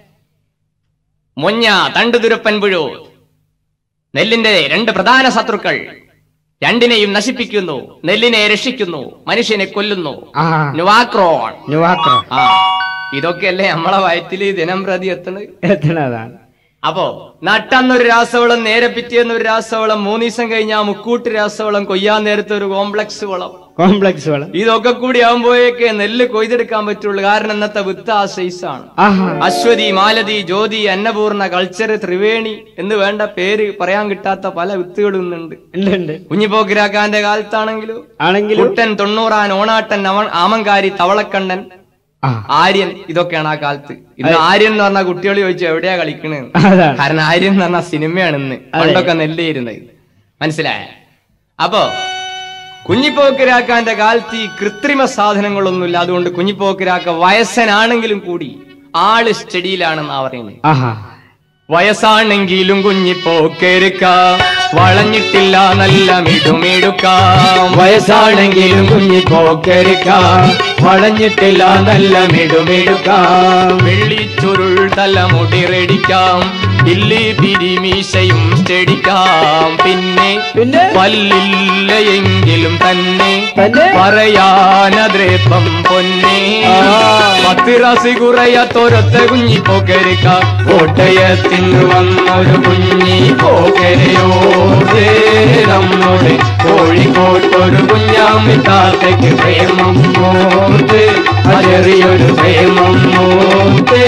മുഞ്ഞ തണ്ടുതുരപ്പൻ പുഴു നെല്ലിന്റെ രണ്ട് പ്രധാന ശത്രുക്കൾ രണ്ടിനെയും നശിപ്പിക്കുന്നു നെല്ലിനെ രക്ഷിക്കുന്നു മനുഷ്യനെ കൊല്ലുന്നു ആ നുവാക്രോൺ നുവാക്രം ആ ഇതൊക്കെയല്ലേ നമ്മളെ വയറ്റില് ദിനം പ്രതി എത്തണത് എത്തണതാണ് അപ്പോ നട്ടന്നൊരു രാസവളം നേരെ പിറ്റേന്നൊരു രാസവളം മൂന്ന് ദിവസം കഴിഞ്ഞാൽ മുക്കൂട്ട് രാസവളം കൊയ്യാൻ നേരത്തെ ഒരു കോംപ്ലക്സ് വളം കോംപ്ലക്സ് വളം ഇതൊക്കെ കൂടി ആകുമ്പോഴേക്ക് നെല്ല് കൊയ്തെടുക്കാൻ പറ്റുള്ളൂ കാരണം ഇന്നത്തെ വിത്ത് ആ സൈസാണ് ആഹാ അശ്വതി മാലതി ജ്യോതി അന്നപൂർണ കൾച്ചർ ത്രിവേണി എന്ന് വേണ്ട പേര് പറയാൻ കിട്ടാത്ത പല വിത്തുകളും ഇന്നുണ്ട് ഉണ്ട് ഉണ്ട് കുഞ്ഞിപ്പോക്കിരാക്കാന്റെ കാലത്താണെങ്കിലും ആണെങ്കിലും കുട്ടൻ തൊണ്ണൂറാൻ ഓണാട്ടൻ അവൻ ആമങ്കാരി തവളക്കണ്ണൻ ആ ആര്യൻ ഇതൊക്കെയാണ് ആ കാലത്ത് ഇന്ന് ആര്യൻ എന്ന് പറഞ്ഞാൽ കുട്ടികൾ ചോദിച്ചു എവിടെയാ കളിക്കണേ അതാണ് കാരണം ആര്യൻ എന്ന് പറഞ്ഞാൽ സിനിമയാണ് ഇന്ന് പണ്ടൊക്കെ നെല്ലിയിരുന്നത് മനസ്സിലായ അപ്പോ കുഞ്ഞിപ്പോക്കിരാക്കാന്റെ കാലത്ത് ഈ കൃത്രിമ സാധനങ്ങളൊന്നുമില്ല അതുകൊണ്ട് കുഞ്ഞിപ്പോക്കിരാക്ക വയസ്സനാണെങ്കിലും കൂടി ആള് സ്റ്റഡിയിലാണെന്നാ പറയുന്നത് ആഹാ വയസ്സാണെങ്കിലും കുഞ്ഞിപ്പോക്കെരുക്ക വളഞ്ഞിട്ടില്ല നല്ല മിടുമിടുക്കാം വയസ്സാണെങ്കിലും കുഞ്ഞിപ്പോക്കെരുക്ക വളഞ്ഞിട്ടില്ല നല്ല മിടുമിടുക്കാം വെള്ളിച്ചുരുൾ തലമുടി റെഡിക്കാം ഇല്ലി പിരിമീശയും സ്റ്റഡിക്കാം പിന്നെ പിന്നെ പല്ലില്ല എങ്കിലും തന്നെ തന്നെ പറയാനദ്രേപ്പം പൊന്നെ ആ. പത്തിറാസി കുറയാത്തൊരൊത്ത കുഞ്ഞി പോക്കരുക്ക കോട്ടയത്തിന് വന്നൊരു കുഞ്ഞി പോക്കരയോ നമ്മുടെ കോഴിക്കോട്ടൊരു കുഞ്ഞാമിത്താത്തയ്ക്ക് പ്രേമം മോത്ത് ആ ചെറിയൊരു പ്രേമം മോത്തേ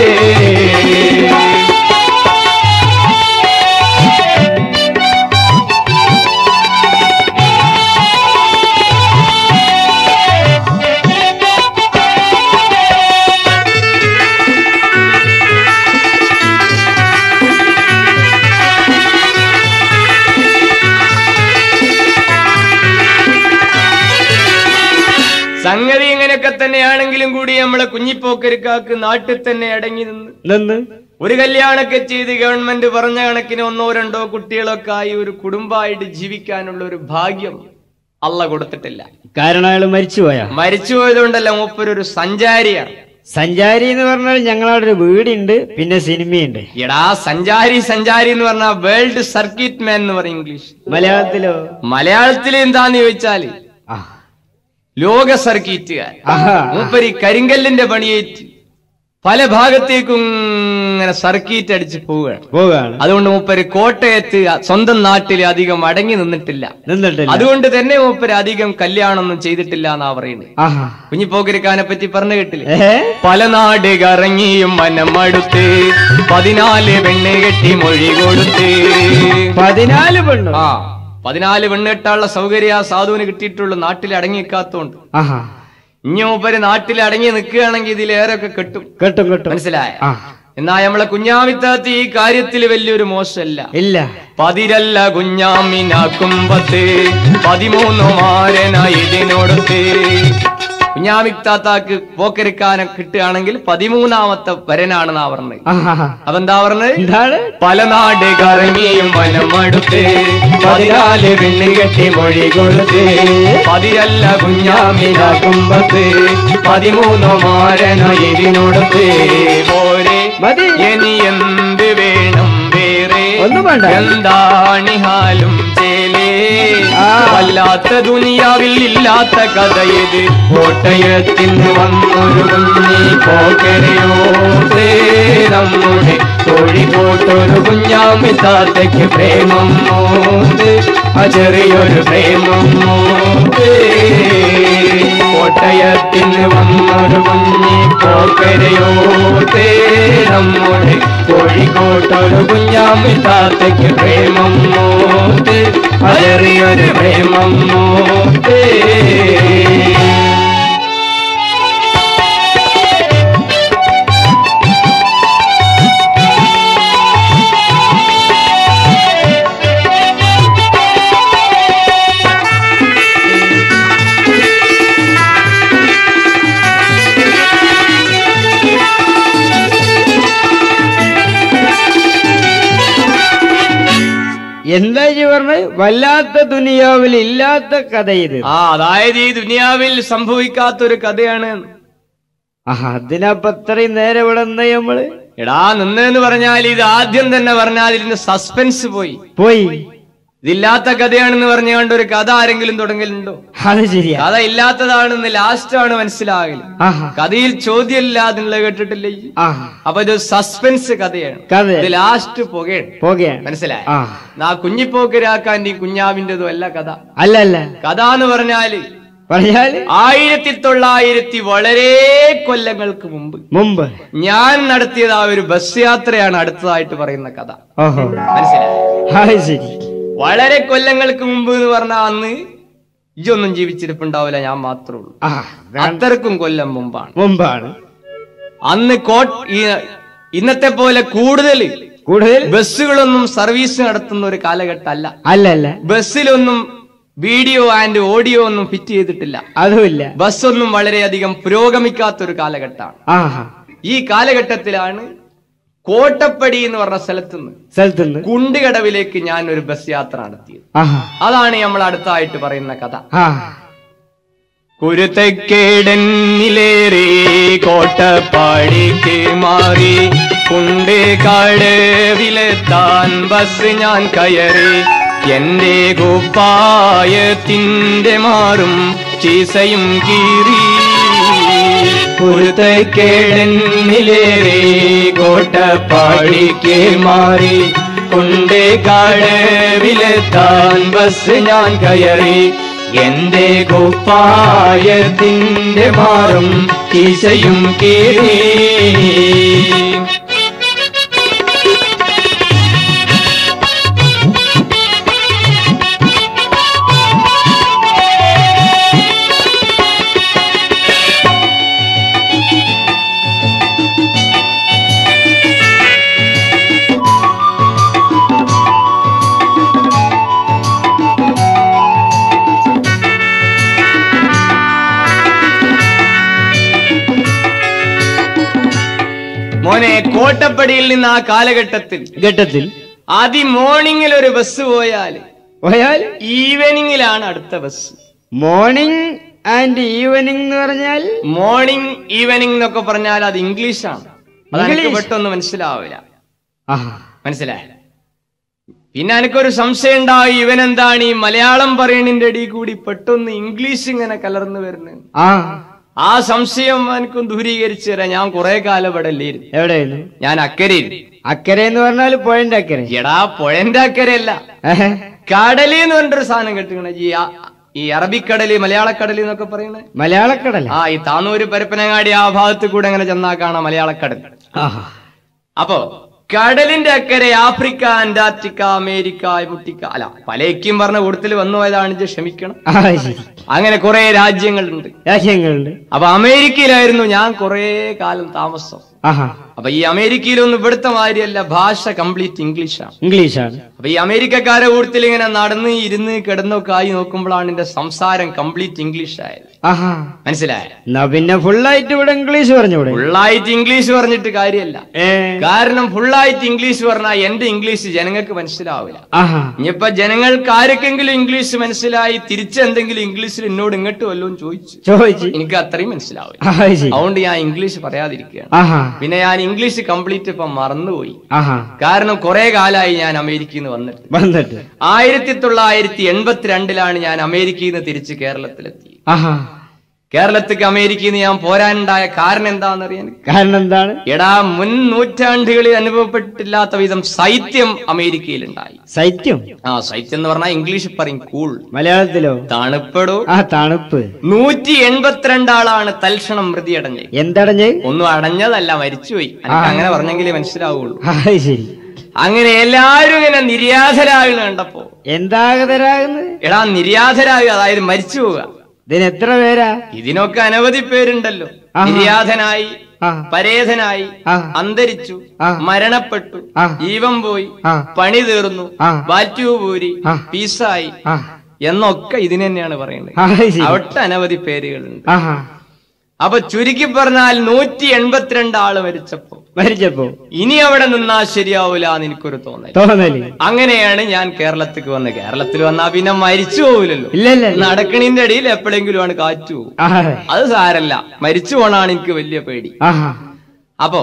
സംഗതി ഇങ്ങനെയൊക്കെ തന്നെയാണെങ്കിലും കൂടി നമ്മളെ കുഞ്ഞിപ്പോക്കരുക്കാക്ക് നാട്ടിൽ തന്നെ അടങ്ങി നിന്ന് നിന്ന് ഒരു കല്യാണമൊക്കെ ചെയ്ത് ഗവൺമെന്റ് പറഞ്ഞ കണക്കിന് ഒന്നോ രണ്ടോ കുട്ടികളൊക്കെ ആയി ഒരു കുടുംബമായിട്ട് ജീവിക്കാനുള്ള ഒരു ഭാഗ്യം അല്ല കൊടുത്തിട്ടില്ല കാരണം അയാൾ മരിച്ചുപോയാ മരിച്ചുപോയതുകൊണ്ടല്ല മൂപ്പരൊരു സഞ്ചാരിയാണ് സഞ്ചാരി എന്ന് പറഞ്ഞാൽ ഞങ്ങളവിടെ ഒരു വീടുണ്ട് പിന്നെ സിനിമയുണ്ട് എടാ സഞ്ചാരി സഞ്ചാരി എന്ന് പറഞ്ഞാൽ വേൾഡ് സർക്കിറ്റ് മാൻ എന്ന് പറയും ഇംഗ്ലീഷ് മലയാളത്തിലോ മലയാളത്തിൽ എന്താന്ന് ചോദിച്ചാല് ആ ലോക സർക്കിറ്റുകാർ ആഹാ മൂപ്പര് കരിങ്കല്ലിന്റെ പണിയേറ്റ് പല ഭാഗത്തേക്കും ഇങ്ങനെ സർക്കിറ്റ് അടിച്ച് പോവുകയാണ് പോവുകയാണ് അതുകൊണ്ട് മൂപ്പര് കോട്ടയത്ത് സ്വന്തം നാട്ടിൽ അധികം അടങ്ങി നിന്നിട്ടില്ല നിന്നിട്ടില്ല അതുകൊണ്ട് തന്നെ മൂപ്പര് അധികം കല്യാണമൊന്നും ചെയ്തിട്ടില്ല എന്നാ പറയുന്നത് ആഹാ കുഞ്ഞിപ്പോക്കരിക്കാനെ പറ്റി പറഞ്ഞു കേട്ടില്ലേ ഏ പല നാട് കറങ്ങിയും മനം അടുത്ത് പതിനാല് പെണ്ണ് കെട്ടി മൊഴി കൊടുത്ത് പതിനാല് പെണ്ണു ആ പതിനാല് പെണ്ണ് കെട്ടാനുള്ള സൗകര്യം ആ സാധുവിന് കിട്ടിയിട്ടുള്ളൂ നാട്ടിൽ അടങ്ങിക്കാത്തോണ്ട് ആഹാ ഇനി മൂപ്പര് നാട്ടിൽ അടങ്ങി നിൽക്കുകയാണെങ്കിൽ ഇതിലേറെ ഒക്കെ കിട്ടും കിട്ടും കിട്ടും മനസ്സിലായ ആ എന്നാ നമ്മളെ കുഞ്ഞാമിത്താത്തി ഈ കാര്യത്തിൽ വലിയൊരു മോശമല്ല ഇല്ല പതിരല്ല കുഞ്ഞാമിനാക്കുമ്പത്ത് പതിമൂന്ന് മാരന ഇതിനോടത്ത് കുഞ്ഞാമിത്താത്താക്ക് പോക്കരിക്കാനെ കിട്ടുകയാണെങ്കിൽ പതിമൂന്നാമത്തെ വരനാണെന്നാ പറഞ്ഞത് ആഹാ അപ്പൊ എന്താ പറഞ്ഞത് എന്താണ് പല നാട് കറങ്ങിയും വനം അടുത്ത് പതിനാല് പെണ്ണ് കെട്ടി മൊഴി കൊടുത്ത് പതിരല്ല കുഞ്ഞാമിനാക്കുമ്പത്ത് പതിമൂന്നോ മാരന ഇതിനോടത്ത് പോരെ മതി ഇനി എന്ത് വേണം വേറെ ഒന്നും വേണ്ട. എന്താണിഹാലും ചേലേ ആ. വല്ലാത്ത ദുനിയാവിൽ ഇല്ലാത്ത കഥ ഇത് കോട്ടയത്തിന് വന്നൊരു കുഞ്ഞി പോക്കരയോ നമ്മുടെ കോഴിക്കോട്ടൊരു കുഞ്ഞാമി താത്തയ്ക്ക് പ്രേമം മോത്ത് ആ ചെറിയൊരു പ്രേമം മോത്ത് കോട്ടയത്തിന് വന്നൊരു കുഞ്ഞി പോക്കരയോ നമ്മുടെ കോഴിക്കോട്ടൊരു കുഞ്ഞാമി താത്തയ്ക്ക് പ്രേമം മോത്ത് ആ ചെറിയൊരു പ്രേമം മോത്ത് എന്താ ഈ പറഞ്ഞത് വല്ലാത്ത ദുനിയാവിൽ ഇല്ലാത്ത കഥ ഇത് ആ അതായത് ഈ ദുനിയാവിൽ സംഭവിക്കാത്തൊരു കഥയാണ് ആഹാ അതിനപ്പൊ അത്രയും നേരെ ഇവിടെ നിന്ന് നമ്മള് എടാ നിന്നെന്ന് പറഞ്ഞാൽ ഇത് ആദ്യം തന്നെ പറഞ്ഞാൽ ഇതിന് സസ്പെൻസ് പോയി പോയി ഇതില്ലാത്ത കഥയാണെന്ന് പറഞ്ഞുകൊണ്ട് ഒരു കഥ ആരെങ്കിലും തുടങ്ങലുണ്ടോ അത് ശരിയാ കഥ ഇല്ലാത്തതാണെന്ന് ലാസ്റ്റ് ആണ് മനസ്സിലാകല് ആഹാ കഥയിൽ ചോദ്യമില്ല എന്നുള്ള കേട്ടിട്ടില്ലേ ഈ? ആഹാ അപ്പൊ ഇത് സസ്പെൻസ് കഥയാണ് കഥ ഇത് ലാസ്റ്റ് പുകയാണ് പോകുകയാണ് മനസ്സിലായ ആ നാ കുഞ്ഞിപ്പോക്കരാക്കാന്റെ കുഞ്ഞാവിന്റെതും അല്ല കഥ അല്ല അല്ല കഥ എന്ന് പറഞ്ഞാല് പറഞ്ഞാല് ആയിരത്തി തൊള്ളായിരത്തി വളരെ കൊല്ലങ്ങൾക്ക് മുമ്പ് മുമ്പ് ഞാൻ നടത്തിയത് ആ ഒരു ബസ് യാത്രയാണ് അടുത്തതായിട്ട് പറയുന്ന കഥ ഓഹോ മനസ്സിലായ അത് ശരി വളരെ കൊല്ലങ്ങൾക്ക് മുമ്പ് എന്ന് പറഞ്ഞാൽ അന്ന് ഇജൊന്നും ജീവിച്ചിരിപ്പുണ്ടാവില്ല ഞാൻ മാത്രമേ ഉള്ളൂ ആ വേണ്ട. അത്രക്കും കൊല്ലം മുമ്പാണ് മുമ്പാണ് അന്ന് കോട്ട് ഈ ഇന്നത്തെ പോലെ കൂടുതൽ കൂടുതൽ ബസ്സുകളൊന്നും സർവീസ് നടത്തുന്ന ഒരു കാലഘട്ടമല്ല അല്ല അല്ല ബസ്സിലൊന്നും വീഡിയോ ആൻഡ് ഓഡിയോ ഒന്നും ഫിറ്റ് ചെയ്തിട്ടില്ല അതുമില്ല ബസ്സൊന്നും വളരെയധികം പുരോഗമിക്കാത്ത ഒരു കാലഘട്ടമാണ് ആഹാ ഈ കാലഘട്ടത്തിലാണ് കോട്ടപ്പടി എന്ന് പറഞ്ഞ സ്ഥലത്തുനിന്ന് സ്ഥലത്തുനിന്ന് കുണ്ടുകടവിലേക്ക് ഞാൻ ഒരു ബസ് യാത്ര നടത്തിയത് ആഹാ അതാണ് നമ്മൾ അടുത്തായിട്ട് പറയുന്ന കഥ ആ കുരുത്തക്കേടന്നിലേറി കോട്ടപ്പാടിക്ക് മാറി കുണ്ട് കടവിലെത്താൻ ബസ് ഞാൻ കയറി എന്റെ കുപ്പായത്തിന്റെ മാറും ചീസയും കീറി കുരുത്തക്കേടന്നിലേറി കോട്ടപ്പാടിക്ക് മാറി കുണ്ട് കടവിലെത്താൻ ബസ് ഞാൻ കയറി എന്റെ കുപ്പായത്തിന്റെ മാറും കീശയും കീറി മോനെ കോട്ടപ്പടിയിൽ നിന്ന് ആ കാലഘട്ടത്തിൽ ഘട്ടത്തിൽ ആദ്യ മോർണിംഗിൽ ഒരു ബസ് പോയാൽ പോയാൽ ഈവനിങ്ങിലാണ് അടുത്ത ബസ് മോർണിംഗ് ആൻഡ് ഈവനിങ് എന്ന് പറഞ്ഞാൽ മോർണിംഗ് ഈവനിങ് എന്നൊക്കെ പറഞ്ഞാൽ അത് ഇംഗ്ലീഷാണ് അതെനിക്ക് ഇംഗ്ലീഷ്? പെട്ടെന്ന് മനസ്സിലാവില്ല ആഹാ മനസ്സിലായ പിന്നെ എനിക്കൊരു സംശയം ഉണ്ടാവും ഇവൻ എന്താണ് ഈ മലയാളം പറയണിന്റെ അടി കൂടി പെട്ടെന്ന് ഇംഗ്ലീഷ് ഇങ്ങനെ കലർന്നു വരുന്നത് ആ ആ സംശയം എനിക്കും ദൂരീകരിച്ചു തരാം ഞാൻ കുറെ കാലം ഇവിടെ അല്ലായിരുന്നു എവിടെയായിരുന്നു ഞാൻ അക്കരയിൽ അക്കരെ എന്ന് പറഞ്ഞാൽ പുഴന്റെ അക്കരെ എടാ പുഴന്റെ അക്കരയല്ല ഏഹ്. കടല് എന്ന് പറഞ്ഞൊരു സാധനം കെട്ടിക്കണ ഈ ആ- ഈ അറബിക്കടല് മലയാളക്കടല് എന്നൊക്കെ പറയണേ മലയാളക്കടല ആ ഈ താന്നൂര് പരപ്പനങ്ങാടി ആ ഭാഗത്ത് കൂടെ അങ്ങനെ ചെന്നാ കാണാം മലയാളക്കടൽ ആഹാ അപ്പോ കടലിന്റെ അക്കരെ ആഫ്രിക്ക അന്റാർട്ടിക്ക അമേരിക്ക മുട്ടിക്ക അല്ല പലയ്ക്കും പറഞ്ഞ കൂട്ടത്തിൽ വന്നു പോയതാണ് ഇത് ക്ഷമിക്കണം ആ ശരി അങ്ങനെ കുറെ രാജ്യങ്ങളുണ്ട് രാജ്യങ്ങളുണ്ട് അപ്പൊ അമേരിക്കയിലായിരുന്നു ഞാൻ കുറെ കാലം താമസം ആഹാ അപ്പൊ ഈ അമേരിക്കയിലൊന്നും ഇവിടുത്തെ മാതിരിയല്ല ഭാഷ കംപ്ലീറ്റ് ഇംഗ്ലീഷാണ് ഇംഗ്ലീഷാണ് അപ്പൊ ഈ അമേരിക്കക്കാരെ കൂട്ടത്തിൽ ഇങ്ങനെ നടന്ന് ഇരുന്ന് കിടന്നൊക്കെ ആയി നോക്കുമ്പോഴാണ് എന്റെ സംസാരം കംപ്ലീറ്റ് ഇംഗ്ലീഷ് ആയത് ആഹാ മനസ്സിലായ എന്നാ പിന്നെ ഫുള്ളായിട്ട് ഇവിടെ ഇംഗ്ലീഷ് പറഞ്ഞൂടെ ഫുള്ളായിട്ട് ഇംഗ്ലീഷ് പറഞ്ഞിട്ട് കാര്യമല്ല ഏ കാരണം ഫുള്ളായിട്ട് ഇംഗ്ലീഷ് പറഞ്ഞാൽ എന്റെ ഇംഗ്ലീഷ് ജനങ്ങൾക്ക് മനസ്സിലാവില്ല ആഹാ ഇനിയിപ്പൊ ജനങ്ങൾക്ക് ആർക്കെങ്കിലും ഇംഗ്ലീഷ് മനസ്സിലായി തിരിച്ചെന്തെങ്കിലും ഇംഗ്ലീഷിൽ എന്നോട് ഇങ്ങോട്ട് വല്ലതും ചോദിച്ചു ചോദിച്ചു എനിക്ക് അത്രയും മനസ്സിലാവില്ല ആ ശരി അതുകൊണ്ട് ഞാൻ ഇംഗ്ലീഷ് പറയാതിരിക്കുകയാണ് ആഹാ പിന്നെ ഞാൻ ഇംഗ്ലീഷ് കംപ്ലീറ്റ് ഇപ്പൊ മറന്നുപോയി ആഹാ കാരണം കുറെ കാലമായി ഞാൻ അമേരിക്കയിൽ നിന്ന് വന്നിട്ട് വന്നിട്ട് ആയിരത്തി തൊള്ളായിരത്തി എൺപത്തിരണ്ടിലാണ് ഞാൻ അമേരിക്കയിൽ നിന്ന് തിരിച്ച് കേരളത്തിലെത്തി ആഹാ കേരളത്തിക്ക് അമേരിക്കയിൽ നിന്ന് ഞാൻ പോരാനുണ്ടായ കാരണം എന്താണെന്നറിയാൻ കാരണം എന്താണ് എടാ മുൻ നൂറ്റാണ്ടുകളിൽ അനുഭവപ്പെട്ടില്ലാത്ത വിധം ശൈത്യം അമേരിക്കയിലുണ്ടായി ശൈത്യം ആ ശൈത്യം എന്ന് പറഞ്ഞാൽ ഇംഗ്ലീഷ് പറയും കൂൾ മലയാളത്തിലോ തണുപ്പെടോ ആ തണുപ്പ് നൂറ്റി എൺപത്തിരണ്ട് ആളാണ് തൽക്ഷണം മൃതിയടഞ്ഞത് എന്തടഞ്ഞ് ഒന്നും അടഞ്ഞതല്ല മരിച്ചുപോയി എനിക്ക് അങ്ങനെ പറഞ്ഞെങ്കിലേ മനസ്സിലാവുള്ളൂ ആ ശരി അങ്ങനെ എല്ലാവരും ഇങ്ങനെ നിര്യാതരാകുന്ന കണ്ടപ്പോ എന്താകതരാകുന്നത് എടാ നിര്യാതരാകുക അതായത് മരിച്ചു പോവുക ഇതിന് എത്ര പേരാ ഇതിനൊക്കെ അനവധി പേരുണ്ടല്ലോ ആഹാ. നിര്യാതനായി ആ പരേതനായി ആ. അന്തരിച്ചു ആ. മരണപ്പെട്ടു ആ. ജീവൻ പോയി ആ. പണി തീർന്നു ആ. വാറ്റുപൂരി ആ. പീസായി ആ എന്നൊക്കെ ഇതിന് തന്നെയാണ് പറയുന്നത് ആ ശരി അവിടെ അനവധി പേരുകളുണ്ട് ആഹാ അപ്പൊ ചുരുക്കി പറഞ്ഞാൽ നൂറ്റി എൺപത്തിരണ്ട് ആള് മരിച്ചപ്പോ മരിച്ചപ്പോ ഇനി അവിടെ നിന്നാ ശരിയാവൂല എന്ന് എനിക്കൊരു തോന്നൽ തോന്നല് അങ്ങനെയാണ് ഞാൻ കേരളത്തിക്ക് വന്നത് കേരളത്തിൽ വന്നാ പിന്നെ മരിച്ചു പോവില്ലല്ലോ ഇല്ല ഇല്ല ഇല്ല. നടക്കണിന്റെ അടിയിൽ എപ്പോഴെങ്കിലും ആണ് കാറ്റ് പോകും ആഹാ അത് സാരല്ല മരിച്ചു പോണാണ് എനിക്ക് വലിയ പേടി ആഹാ അപ്പോ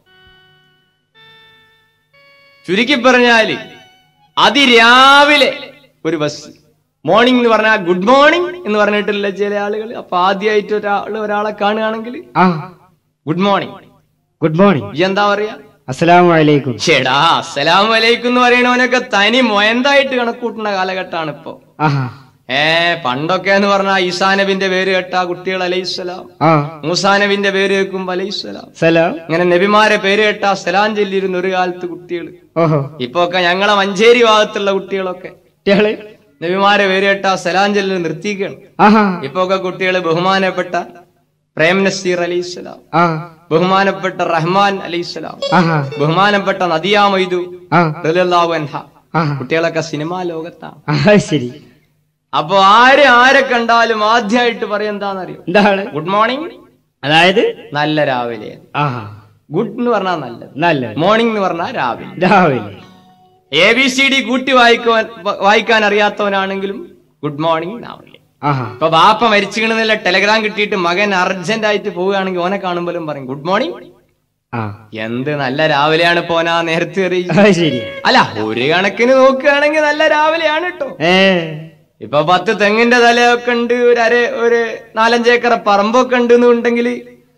ചുരുക്കി പറഞ്ഞാല് അതിരാവിലെ ഒരു ബസ് മോർണിംഗ് എന്ന് പറഞ്ഞാൽ ഗുഡ് മോർണിംഗ് എന്ന് പറഞ്ഞിട്ടില്ല ചില ആളുകൾ അപ്പൊ ആദ്യമായിട്ട് ഒരാൾ ഒരാളെ കാണുകയാണെങ്കിൽ ആ ഗുഡ് മോർണിംഗ് ഗുഡ് മോർണിംഗ് ഈ എന്താ പറയാ അസ്സലാമു അലൈക്കും ചേടാ അസ്സലാം വലൈക്കും എന്ന് പറയണവനൊക്കെ തനി മൊയന്തായിട്ട് കണക്കൂട്ടുന്ന കാലഘട്ടമാണ് ഇപ്പൊ ആഹാ ഏ പണ്ടൊക്കെ എന്ന് പറഞ്ഞാൽ ഈസാ നബിന്റെ പേര് കേട്ടാ കുട്ടികൾ അലൈഹിസ്സലാം ആ മൂസാ നബിന്റെ പേര് കേൾക്കുമ്പോ അലൈഹിസ്സലാം സലാം ഇങ്ങനെ നബിമാരെ പേര് കേട്ടാ സലാം ചൊല്ലിയിരുന്ന ഒരു കാലത്ത് കുട്ടികൾ ഓഹോ ഇപ്പൊ ഒക്കെ ഞങ്ങളെ മഞ്ചേരി ഭാഗത്തുള്ള കുട്ടികളൊക്കെ കുട്ടികള് നബിമാരെ പേര് കേട്ടാ സലാം ചൊല്ലി നിർത്തിക്കുകയാണ് ആഹാ ഇപ്പൊ ഒക്കെ കുട്ടികൾ ബഹുമാനപ്പെട്ട പ്രേം നസീർ അലൈഹിസ്സലാം ആ ബഹുമാനപ്പെട്ട റഹ്മാൻ അലൈഹിസ്സലാം ആഹാ ബഹുമാനപ്പെട്ട നദിയാമൊയ്തു ആ റളിയല്ലാഹു അൻഹ ആഹാ കുട്ടികളൊക്കെ സിനിമാ ലോകത്താണ് ആ ശരി അപ്പൊ ആര് ആരെ കണ്ടാലും ആദ്യമായിട്ട് പറയെന്താന്നറിയോ എന്താണ് ഗുഡ് മോർണിംഗ് അതായത് നല്ല രാവിലെ ആഹാ ഗുഡ് എന്ന് പറഞ്ഞാൽ നല്ലത് നല്ലത് മോർണിംഗ് എന്ന് പറഞ്ഞാൽ രാവിലെ രാവിലെ എ ബി സി ഡി കൂട്ടി വായിക്കുവാൻ വ- വായിക്കാൻ അറിയാത്തവനാണെങ്കിലും ഗുഡ് മോർണിംഗ് രാവിലെ ആഹാ ഇപ്പൊ ബാപ്പ മരിച്ചിക്കണെന്നില്ല ടെലഗ്രാം കിട്ടിയിട്ട് മകൻ അർജന്റ് ആയിട്ട് പോവുകയാണെങ്കിൽ ഓനെ കാണുമ്പോഴും പറയും ഗുഡ് മോർണിംഗ് ആ എന്ത് നല്ല രാവിലെയാണ് പോനാ നേരത്തെ അറിയിച്ചു അത് ശരി അല്ല ഒരു കണക്കിന് നോക്കുകയാണെങ്കിൽ നല്ല രാവിലെയാണ് കേട്ടോ ഏ ഇപ്പൊ പത്ത് തെങ്ങിന്റെ തലയൊക്കെ ഉണ്ട് ഒരു അര ഒരു നാലഞ്ചേക്കറ പറമ്പൊക്കെ ഉണ്ട് എന്നുണ്ടെങ്കിൽ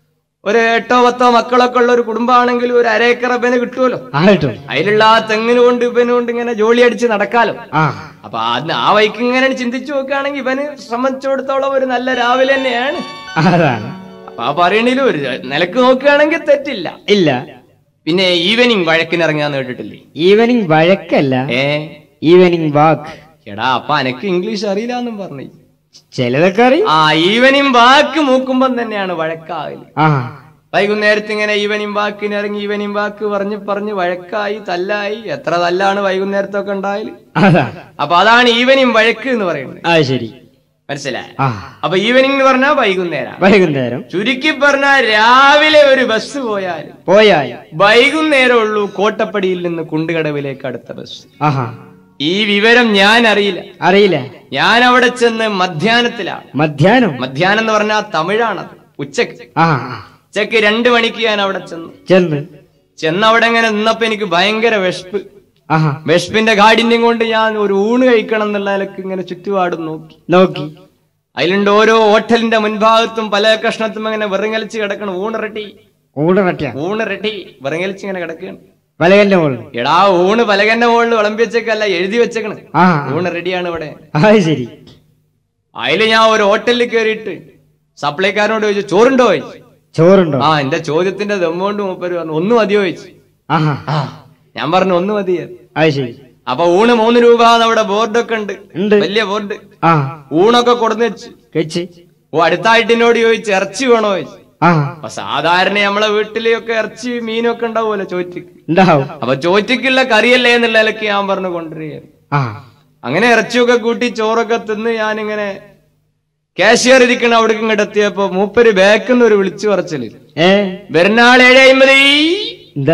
ഒരു എട്ടോ പത്തോ മക്കളൊക്കെ ഉള്ള ഒരു കുടുംബമാണെങ്കിൽ ഒരു അരേക്കർ ഇവന് കിട്ടുമല്ലോ ആയിട്ടും അതിലുള്ള ആ തെങ്ങിന് കൊണ്ട് ഇവന് കൊണ്ട് ഇങ്ങനെ ജോലി അടിച്ച് നടക്കാലോ ആ അപ്പൊ അത് ആ വൈക്ക് ഇങ്ങനെ ചിന്തിച്ചു നോക്കുകയാണെങ്കിൽ ഇവന് സംബന്ധിച്ചിടത്തോളം ഒരു നല്ല രാവിലെ തന്നെയാണ് അതാണ് അപ്പൊ ആ പറയണതിലും ഒരു നിലക്ക് നോക്കുകയാണെങ്കിൽ തെറ്റില്ല ഇല്ല പിന്നെ ഈവനിങ് വഴക്കിനിറങ്ങാന്ന് കേട്ടിട്ടില്ലേ ഈവനിങ് വഴക്കല്ല ഏ ഈവനിങ് വാക്ക് എടാ അപ്പൊ അനക്ക് ഇംഗ്ലീഷ് അറിയില്ല എന്നും പറഞ്ഞു ചിലതൊക്കെ അറിയും ആ ഈവനിങ് വാക്ക് മൂക്കുമ്പം തന്നെയാണ് വഴക്കാകല് ആ വൈകുന്നേരത്ത് ഇങ്ങനെ ഈവനിങ് വാക്കിന് ഇറങ്ങി ഈവനിങ് വാക്ക് പറഞ്ഞ് പറഞ്ഞ് വഴക്കായി തല്ലായി എത്ര തല്ലാണ് വൈകുന്നേരത്തൊക്കെ ഉണ്ടായാലും അതാണ് അപ്പൊ അതാണ് ഈവനിങ് വഴക്ക് എന്ന് പറയുന്നത് അത് ശരി മനസ്സിലായ ആ അപ്പൊ ഈവനിങ് എന്ന് പറഞ്ഞാൽ വൈകുന്നേരം വൈകുന്നേരം ചുരുക്കി പറഞ്ഞാൽ രാവിലെ ഒരു ബസ് പോയാൽ പോയാൽ വൈകുന്നേരം ഉള്ളൂ കോട്ടപ്പടിയിൽ നിന്ന് കുണ്ടുകടവിലേക്ക് അടുത്ത ബസ് ആഹാ ഈ വിവരം ഞാൻ അറിയില്ല അറിയില്ല ഞാൻ അവിടെ ചെന്ന് മധ്യാഹ്നത്തിലാണ് മധ്യാഹ്നം മധ്യാഹ്നം എന്ന് പറഞ്ഞാൽ തമിഴാണത് ഉച്ചക്ക് ആ ആ. ഉച്ചക്ക് രണ്ടു മണിക്ക് ഞാൻ അവിടെ ചെന്നു ചെന്ന് ചെന്ന് അവിടെ ഇങ്ങനെ നിന്നപ്പോ എനിക്ക് ഭയങ്കര വിശപ്പ് ആഹാ വിശപ്പിന്റെ കാഠിന്യം കൊണ്ട് ഞാൻ ഒരു ഊണ് കഴിക്കണം എന്നുള്ള നിലക്ക് ഇങ്ങനെ ചുറ്റുപാടും നോക്കി നോക്കി അതിലുണ്ട് ഓരോ ഹോട്ടലിന്റെ മുൻഭാഗത്തും പല കഷ്ണത്തും ഇങ്ങനെ വെറുങ്ങലിച്ച് കിടക്കണം ഊണ് റെഡി ഊണ് പറ്റിയ ഊണ് റെഡി വെറുങ്ങലിച്ച് ഇങ്ങനെ കിടക്കുകയാണ് വലകന്റെ മുകളിൽ എടാ ഊണ് പലകന്റെ മുകളിൽ വിളമ്പി വെച്ചേക്കല്ല എഴുതി വെച്ചേക്കണ് ആ ഊണ് റെഡിയാണ് ഇവിടെ അത് ശരി അതില് ഞാൻ ഒരു ഹോട്ടലിൽ കയറിയിട്ട് സപ്ലൈക്കാരനോട് ചോദിച്ചു ചോറുണ്ടോ ചോദിച്ചു ചോറുണ്ടോ ആ എന്റെ ചോദ്യത്തിന്റെ ദമ്മുകൊണ്ട് മൂപ്പര് പറഞ്ഞു ഒന്ന് മതിയോ ചോദിച്ചു ആഹാ ആ ഞാൻ പറഞ്ഞു ഒന്ന് മതി അത് ശരി അപ്പൊ ഊണ് മൂന്ന് രൂപ അവിടെ ബോർഡൊക്കെ ഉണ്ട് ഉണ്ട് വലിയ ബോർഡ് ആ ഊണൊക്കെ കൊടുന്നു വെച്ച് കഴിച്ച് ഓ അടുത്തായിട്ട് എന്നോട് ചോദിച്ചു ഇറച്ചി വേണോ ചോദിച്ചു ആ അപ്പൊ സാധാരണ നമ്മളെ വീട്ടിലൊക്കെ ഇറച്ചി മീനൊക്കെ ഉണ്ടാവുമല്ലോ ചോറ്റിക്ക് ഉണ്ടാവും അപ്പൊ ചോറ്റിക്കുള്ള കറിയല്ലേ എന്നുള്ള നിലയ്ക്ക് ഞാൻ പറഞ്ഞു കൊണ്ടുവരികയാണ് ആ അങ്ങനെ ഇറച്ചിയൊക്കെ കൂട്ടി ചോറൊക്കെ തിന്ന് ഞാനിങ്ങനെ കാഷ്യർ ഇരിക്കണ അവിടേക്ക് ഇങ്ങോട്ട് എത്തിയപ്പോ മൂപ്പര് ബാക്കിന്ന് ഒരു വിളിച്ചു പറച്ചല് ഏ വരുന്നാൾ ഏഴ് അമ്പത് എന്താ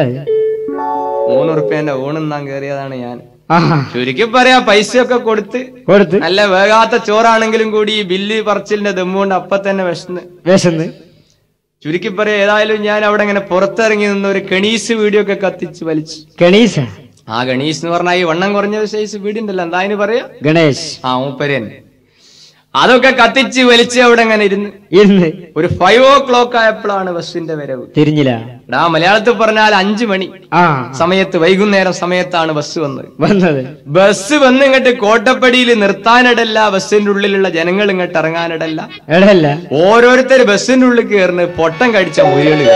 മൂന്ന് ഉറുപ്പ്യന്റെ ഊണെന്നാൻ കയറിയതാണ് ഞാൻ ആഹാ ചുരുക്കി പറയാ പൈസയൊക്കെ കൊടുത്ത് കൊടുത്ത് നല്ല വേഗാത്ത ചോറാണെങ്കിലും കൂടി ഈ ബില്ല് പറച്ചിലിന്റെ ദമ്മുകൊണ്ട് അപ്പൊ തന്നെ വിശന്ന് വിശന്ന് ചുരുക്കി പറയാ ഏതായാലും ഞാൻ അവിടെ ഇങ്ങനെ പുറത്തിറങ്ങി നിന്ന് ഒരു കെണീസ് വീഡിയോ ഒക്കെ കത്തിച്ച് വലിച്ചു ഗണേശ ആ ഗണീസ് എന്ന് പറഞ്ഞാൽ ഈ വണ്ണം കുറഞ്ഞ സൈസ് വീടുണ്ടല്ലോ എന്താ അതിന് പറയാ ഗണേശ് ആ മൂപ്പര് തന്നെ അതൊക്കെ കത്തിച്ച് വലിച്ച് അവിടെ അങ്ങനെ ഇരുന്ന് ഇന്ന് ഒരു ഫൈവ് ഓ ക്ലോക്ക് ആയപ്പോഴാണ് ബസ്സിന്റെ വരവ് തിരിഞ്ഞില്ല എടാ മലയാളത്തിൽ പറഞ്ഞാൽ അഞ്ചു മണി ആ സമയത്ത് വൈകുന്നേരം സമയത്താണ് ബസ് വന്നത് വന്നത് ബസ് വന്ന് ഇങ്ങോട്ട് കോട്ടപ്പടിയിൽ നിർത്താനിടല്ല ബസ്സിന്റെ ഉള്ളിലുള്ള ജനങ്ങൾ ഇങ്ങോട്ട് ഇറങ്ങാനിടല്ല എടല്ല ഓരോരുത്തർ ബസ്സിന്റെ ഉള്ളിൽ കയറുന്ന പൊട്ടം കടിച്ച മുരികള്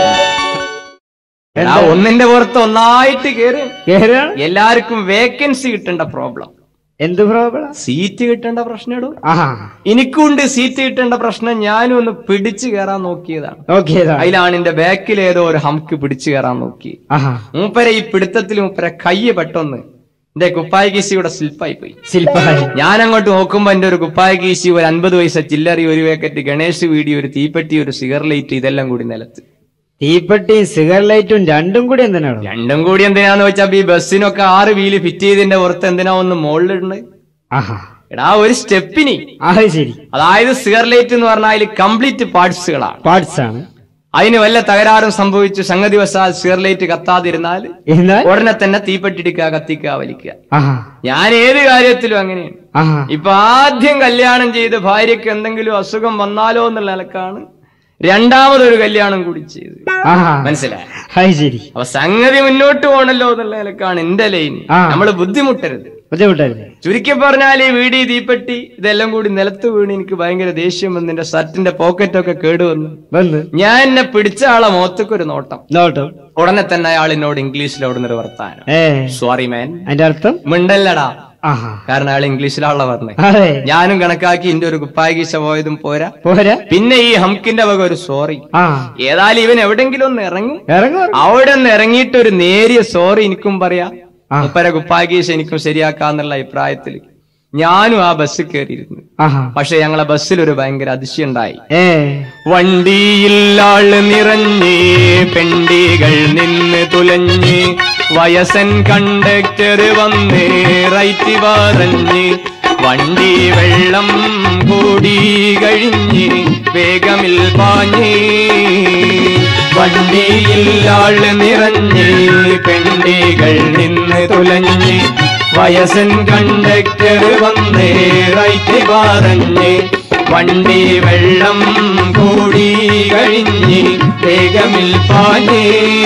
എടാ ഒന്നിന്റെ പുറത്ത് ഒന്നായിട്ട് കയറി കേറാണ് എല്ലാവർക്കും വേക്കൻസി കിട്ടേണ്ട പ്രോബ്ലം എന്ത് പ്രോബ്ലം സീറ്റ് കിട്ടേണ്ട പ്രശ്നം ഇടും ആഹാ എനിക്കുണ്ട് സീറ്റ് കിട്ടേണ്ട പ്രശ്നം ഞാനും ഒന്ന് പിടിച്ചു കയറാൻ നോക്കിയതാണ് നോക്കിയതാ അതിലാണ് എന്റെ ബാക്കിൽ ഏതോ ഒരു ഹംക്ക് പിടിച്ചു കയറാൻ നോക്കി ആഹാ മൂപ്പരെ ഈ പിടുത്തത്തിൽ മൂപ്പരെ കയ്യ് പെട്ടെന്ന് എന്റെ കുപ്പായ കീശിയുടെ സ്ലിപ്പായി പോയി ശില്പായി ഞാൻ അങ്ങോട്ട് നോക്കുമ്പോ എന്റെ ഒരു കുപ്പായ കീശി ഒരു അൻപത് പൈസ ചില്ലറി ഒരു പാക്കറ്റ് ഗണേഷ് വീടി ഒരു തീപ്പെട്ടി ഒരു സിഗർ ലൈറ്റ് ഇതെല്ലാം കൂടി നിലത്ത് തീപ്പെട്ടിയും സിഗർ ലൈറ്റും രണ്ടും കൂടി എന്തിനാണ് രണ്ടും കൂടി എന്തിനാന്ന് വെച്ചാ ഈ ബസ്സിനൊക്കെ ആറ് വീല് ഫിറ്റ് ചെയ്തതിന്റെ പുറത്ത് എന്തിനാ ഒന്ന് മുകളിലിടുന്നത് ആഹാ എടാ ഒരു സ്റ്റെപ്പിനി അത് ശരി അതായത് സിഗർ ലൈറ്റ് എന്ന് പറഞ്ഞാൽ അതിൽ കംപ്ലീറ്റ് പാർട്സുകളാണ് പാർട്സ് ആണ് അതിന് വല്ല തകരാറും സംഭവിച്ചു സംഗതി വശാൽ സിഗർ ലൈറ്റ് കത്താതിരുന്നാൽ എന്നാൽ ഉടനെ തന്നെ തീപ്പെട്ടിടിക്കുക കത്തിക്കുക വലിക്കുക ആഹാ ഞാൻ ഏത് കാര്യത്തിലും അങ്ങനെയാണ് ആഹാ ഇപ്പൊ ആദ്യം കല്യാണം ചെയ്ത് ഭാര്യയ്ക്ക് എന്തെങ്കിലും അസുഖം വന്നാലോ എന്നുള്ള നിലക്കാണ് രണ്ടാമതൊരു കല്യാണം കൂടി ചെയ്ത് ആഹാ മനസ്സിലായ അത് ശരി അപ്പൊ സംഗതി മുന്നോട്ട് പോകണല്ലോ എന്നുള്ള നിലക്കാണ് എന്റെ ലൈൻ ആ. നമ്മൾ ബുദ്ധിമുട്ടരുത് ബുദ്ധിമുട്ടല്ലേ ചുരുക്കി പറഞ്ഞാൽ ഈ വീടി തീപ്പെട്ടി ഇതെല്ലാം കൂടി നിലത്ത് വീണ് എനിക്ക് ഭയങ്കര ദേഷ്യം വന്ന് എന്റെ ഷർട്ടിന്റെ പോക്കറ്റൊക്കെ കേടുവന്നു വന്ന് ഞാൻ എന്നെ പിടിച്ച ആളെ മുഖത്തേക്ക് ഒരു നോട്ടം നോട്ടം ഉടനെ തന്നെ അയാൾ എന്നോട് ഇംഗ്ലീഷിൽ അവിടെ ഒരു വർത്താനം ഏ സോറി മാൻ അതിന്റെ അർത്ഥം മിണ്ടല്ലടാ ആഹാ കാരണം അയാൾ ഇംഗ്ലീഷിലാണല്ലോ പറഞ്ഞത് അതെ ഞാനും കണക്കാക്കി എന്റെ ഒരു കുപ്പായ കീശ പോയതും പോരാ പോരാ പിന്നെ ഈ ഹംകിന്റെ വക ഒരു സോറി ആ ഏതായാലും ഇവൻ എവിടെങ്കിലും ഒന്ന് ഇറങ്ങും ഇറങ്ങും അവിടെ നിന്ന് ഇറങ്ങിയിട്ട് ഒരു നേരിയ സോറി എനിക്കും പറയാം ആ. മുപ്പര കുപ്പാകീശ എനിക്കും ശരിയാക്കാന്നുള്ള അഭിപ്രായത്തിൽ ഞാനും ആ ബസ് കയറിയിരുന്നു ആഹാ പക്ഷെ ഞങ്ങളെ ബസ്സിൽ ഒരു ഭയങ്കര അതിശയുണ്ടായി ഏ വണ്ടിയിൽ ആള് നിറഞ്ഞ് പെണ്ടികൾ നിന്ന് തുലഞ്ഞ് വയസ്സൻ കണ്ടക്ടർ വന്ന് റൈറ്റ് പറഞ്ഞ് വണ്ടി വെള്ളം കൂടി കഴിഞ്ഞ് വേഗമിൽ പാഞ്ഞ് വണ്ടിയിൽ ആള് നിറഞ്ഞ് പെണ്ടികൾ നിന്ന് തുലഞ്ഞ് വയസ്സൻ കണ്ടക്ടർ വന്ന് റൈറ്റ് പറഞ്ഞ് വണ്ടി വെള്ളം കൂടി കഴിഞ്ഞ് വേഗമിൽ പാഞ്ഞേ